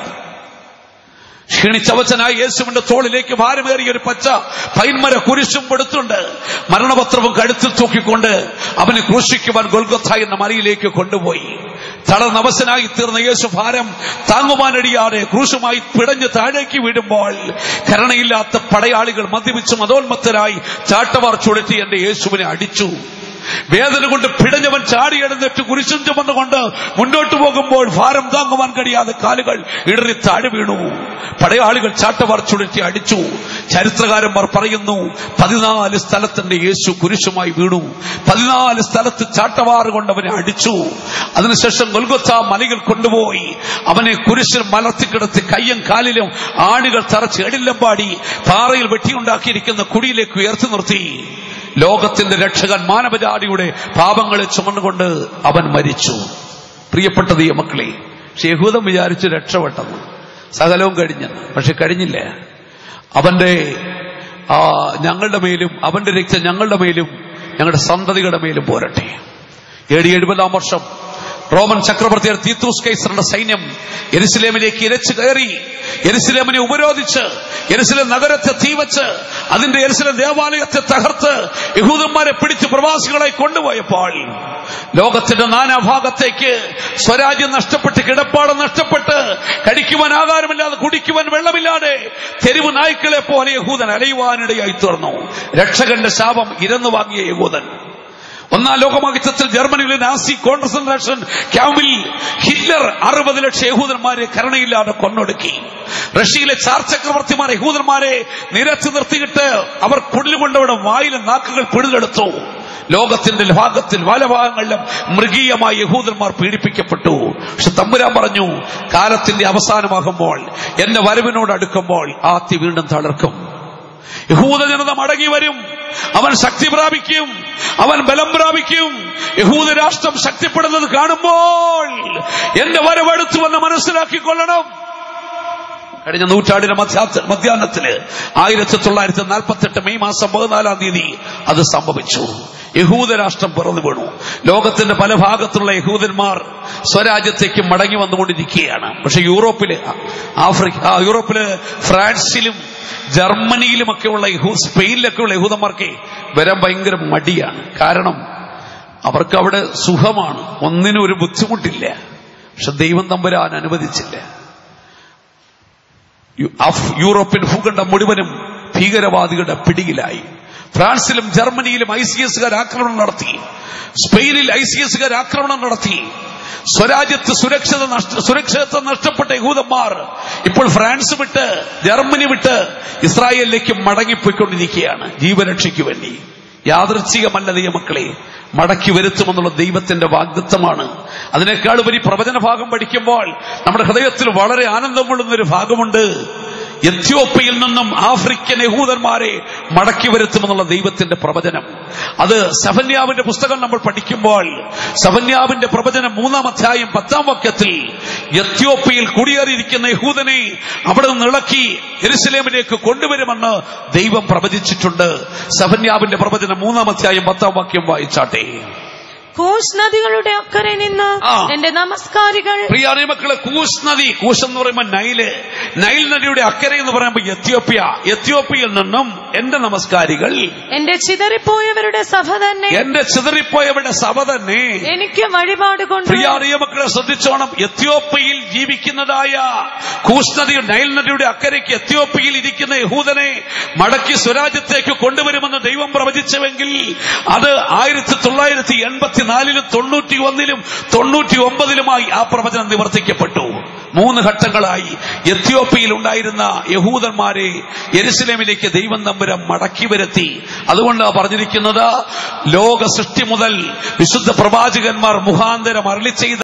ക്ഷീണിച്ചവച്ചനായ യേശുവിന്റെ തോളിലേക്ക് ഭാരമേറിയ ഒരു പച്ച പൈന്മര കുരിശും കൊടുത്തുണ്ട് മരണപത്രവും കഴുത്തിൽ തൂക്കിക്കൊണ്ട് അവനെ ക്രൂശിക്കുവാൻ ഗൊൽഗൊത്ത എന്ന മലയിലേക്ക് കൊണ്ടുപോയി തളർന്നവസനായി തീർന്ന യേശു ഭാരം താങ്ങുവാനടിയാതെ ക്രൂശുമായി പിടഞ്ഞ് താഴേക്ക് വീടുമ്പോൾ കരുണയില്ലാത്ത പടയാളികൾ മദ്യപിച്ച് മതോന്മത്തരായി ചാട്ടവാർ ചുഴറ്റി എന്റെ യേശുവിനെ അടിച്ചു വേദന കൊണ്ട് പിടഞ്ഞവൻ ചാടിയെടുത്തിട്ട് കുരിശും ചുമന്നുകൊണ്ട് മുന്നോട്ട് പോകുമ്പോൾ ഭാരം താങ്ങുവാൻ കഴിയാതെ കാലുകൾ ഇടറി താഴെ വീണു പടയാളികൾ ചാട്ടവാർ ചുഴറ്റി അടിച്ചു ചരിത്രകാരന്മാർ പറയുന്നു പതിനാല് സ്ഥലത്തിന്റെ യേശു കുരിശുമായി വീണു പതിനാല് സ്ഥലത്ത് ചാട്ടവാറ് കൊണ്ട് അവനെ അടിച്ചു അതിനുശേഷം ഗൊൽഗൊത്ത മലയിൽ കൊണ്ടുപോയി അവനെ കുരിശിൽ മലർത്തിക്കിടത്തി കയ്യും കാലിലും ആണികൾ തറച്ച് എടില്ലമ്പാടി പാറയിൽ വെട്ടിയുണ്ടാക്കിയിരിക്കുന്ന കുടിയിലേക്ക് ഉയർത്തി നിർത്തി ലോകത്തിന്റെ രക്ഷകൻ മാനവജാതിയുടെ പാപങ്ങളെ ചുമന്നുകൊണ്ട് അവൻ മരിച്ചു പ്രിയപ്പെട്ട ദൈവമക്കളെ പക്ഷെ യഹൂദം വിചാരിച്ചു രക്ഷപ്പെട്ടെന്ന് സകലവും കഴിഞ്ഞെന്ന് പക്ഷെ കഴിഞ്ഞില്ല അവന്റെ ആ ഞങ്ങളുടെ മേലും അവന്റെ രക്തം ഞങ്ങളുടെ മേലും ഞങ്ങളുടെ സന്തതികളുടെ മേലും പോരട്ടെ ഏഴ് എഴുപതാം വർഷം റോമൻ ചക്രവർത്തിയായ തീത്തൂസ് കൈസറുടെ സൈന്യം എരുസലേമിലേക്ക് ഇരച്ചു കയറി എരുസലേമിനെ ഉപരോധിച്ച് എരുസലേം നഗരത്തെ തീവച്ച് അതിന്റെ എരുസലേം ദേവാലയത്തെ തകർത്ത് യഹൂദന്മാരെ പിടിച്ച് പ്രവാസികളെ കൊണ്ടുപോയപ്പോൾ ലോകത്തിന്റെ നാനാഭാഗത്തേക്ക് സ്വരാജ്യം നഷ്ടപ്പെട്ട് കിടപ്പാടം നഷ്ടപ്പെട്ട് കഴിക്കുവാൻ ആകാരമില്ലാതെ കുടിക്കുവാൻ വെള്ളമില്ലാതെ തെരുവ് നായ്ക്കളെ പോലെ യഹൂദൻ അലയുവാനിടയായി തീർന്നു രക്ഷകന്റെ ശാപം ഇരന്നു വാങ്ങിയ യഹൂദൻ ഒന്നാം ലോകമഹിത്വത്തിൽ ജർമ്മനിയിലെ നാസി കോൺസെൻട്രേഷൻ ക്യാമ്പിൽ ഹിറ്റ്ലർ അറുപത് ലക്ഷം യഹൂദന്മാരെ കരുണയില്ലാതെ കൊന്നൊടുക്കി റഷ്യയിലെ ചാർ ചക്രവർത്തിമാർ യഹൂദന്മാരെ നിരത്തി നിർത്തിയിട്ട് അവർ പുല്ലുകൊണ്ടവിടെ വായിലെ നാക്കുകൾ പിഴുതെടുത്തു ലോകത്തിന്റെ ഭാഗത്തിൽ പല ഭാഗങ്ങളിലും മൃഗീയമായി യഹൂദന്മാർ പീഡിപ്പിക്കപ്പെട്ടു പക്ഷെ തമ്പുരാൻ പറഞ്ഞു കാലത്തിന്റെ അവസാനമാകുമ്പോൾ എന്റെ വരവിനോട് അടുക്കുമ്പോൾ ആ തീ വീണ്ടും തളർക്കും യഹൂദ ജനത മടങ്ങി വരും അവൻ ശക്തി പ്രാപിക്കും അവൻ ബലം പ്രാപിക്കും യഹൂദ രാഷ്ട്രം ശക്തിപ്പെടുന്നത് കാണുമ്പോൾ എന്റെ വരവെടുത്തു എന്ന് മനസ്സിലാക്കിക്കൊള്ളണം കഴിഞ്ഞ നൂറ്റാണ്ടിന്റെ മധ്യാ- മധ്യാഹ്നത്തില് ആയിരത്തി തൊള്ളായിരത്തി നാൽപ്പത്തി എട്ട് മെയ് മാസം പതിനാലാം തീയതി അത് സംഭവിച്ചു യഹൂദ രാഷ്ട്രം പിറന്നു വീണു ലോകത്തിന്റെ പല ഭാഗത്തുള്ള യഹൂദന്മാർ സ്വരാജ്യത്തേക്ക് മടങ്ങി വന്നുകൊണ്ടിരിക്കുകയാണ് പക്ഷെ യൂറോപ്പില് ആഫ്രിക്ക ആ, യൂറോപ്പില് ഫ്രാൻസിലും ജർമ്മനിയിലുമൊക്കെയുള്ള യഹൂ സ്പെയിനിലൊക്കെയുള്ള യഹൂദന്മാർക്ക് വരാൻ ഭയങ്കര മടിയാണ് കാരണം അവർക്ക് അവിടെ സുഖമാണ് ഒന്നിനും ഒരു ബുദ്ധിമുട്ടില്ല പക്ഷെ ദൈവം തമ്പുരാൻ അനുവദിച്ചില്ല യു- അഫ്- യൂറോപ്യൻ ഭൂഖണ്ഡം മുഴുവനും ഭീകരവാദികളുടെ പിടിയിലായി ഫ്രാൻസിലും ജർമ്മനിയിലും ഐ സി എസുകാർ ആക്രമണം നടത്തി സ്പെയിനിൽ ഐ സി എസുകാർ ആക്രമണം നടത്തി സ്വരാജ്യത്ത് സുരക്ഷിത നഷ്ട- സുരക്ഷിതത്വം നഷ്ടപ്പെട്ട യഹൂദന്മാർ ഇപ്പോൾ ഫ്രാൻസ് വിട്ട് ജർമ്മനി വിട്ട് ഇസ്രായേലിലേക്ക് മടങ്ങിപ്പോയിക്കൊണ്ടിരിക്കുകയാണ് ജീവരക്ഷയ്ക്ക് വേണ്ടി യാദൃച്ഛികമല്ല ദൈവമക്കളെ മടക്കി വരുത്തുമെന്നുള്ള ദൈവത്തിന്റെ വാഗ്ദത്വമാണ് അതിനേക്കാൾ ഉപരി പ്രവചന ഭാഗം പഠിക്കുമ്പോൾ നമ്മുടെ ഹൃദയത്തിൽ വളരെ ആനന്ദം കൊള്ളുന്ന ഒരു ഭാഗമുണ്ട് എത്യോപ്യയിൽ നിന്നും ആഫ്രിക്കൻ യഹൂദന്മാരെ മടക്കി വരുത്തുമെന്നുള്ള ദൈവത്തിന്റെ പ്രവചനം അത് സഫന്യാവിന്റെ പുസ്തകം നമ്മൾ പഠിക്കുമ്പോൾ സഫന്യാവിന്റെ പ്രവചനം മൂന്നാം അധ്യായം പത്താം വാക്യത്തിൽ എത്യോപ്യയിൽ കുടിയേറിയിരിക്കുന്ന യഹൂദനെ അവിടെ നിന്ന് ഇളക്കി എരുസലേമിലേക്ക് കൊണ്ടുവരുമെന്ന് ദൈവം പ്രവചിച്ചിട്ടുണ്ട് സഫന്യാവിന്റെ പ്രവചനം മൂന്നാം അധ്യായം പത്താം വാക്യം വായിച്ചാട്ടെ കൂശ് നദികളുടെ അക്കരെ നിന്ന് ആ. എന്റെ നമസ്കാരികൾ പ്രിയാണി മക്കളെ കൂശ് നദി കൂശ് എന്ന് പറയുമ്പോൾ നൈല് നൈൽ നദിയുടെ അക്കരെ എന്ന് പറയുമ്പോൾ എത്യോപ്യ എത്യോപ്യയിൽ നിന്നും എന്റെ നമസ്കാരികൾ എന്റെ ചിതറിപ്പോയവരുടെ സഭ തന്നെ എന്റെ ചിതറിപ്പോയവരുടെ സഭ തന്നെ എനിക്ക് വഴിപാട് കൊണ്ട് പ്രിയാറിയ മക്കളെ ശ്രദ്ധിച്ചോണം എത്യോപ്യയിൽ ജീവിക്കുന്നതായ കൂശ് നദി നൈൽ നദിയുടെ അക്കരയ്ക്ക് എത്യോപ്യയിൽ ഇരിക്കുന്ന യഹൂദനെ മടക്കി സ്വരാജ്യത്തേക്ക് കൊണ്ടുവരുമെന്ന് ദൈവം പ്രവചിച്ചുവെങ്കിൽ അത് ആയിരത്തി തൊള്ളായിരത്തി എൺപത്തിനാലിലും തൊണ്ണൂറ്റി ഒന്നിലും തൊണ്ണൂറ്റി ഒമ്പതിലുമായി ആ പ്രവചനം നിവർത്തിക്കപ്പെട്ടു മൂന്ന് ഘട്ടങ്ങളായി എത്യോപ്യയിൽ ഉണ്ടായിരുന്ന യഹൂദന്മാരെ യെരുസലേമിലേക്ക് ദൈവം തമ്പുരം മടക്കി വരുത്തി അതുകൊണ്ടാണ് പറഞ്ഞിരിക്കുന്നത് ലോക സൃഷ്ടി മുതൽ വിശുദ്ധ പ്രവാചകന്മാർ മുഖാന്തരം അരളി ചെയ്ത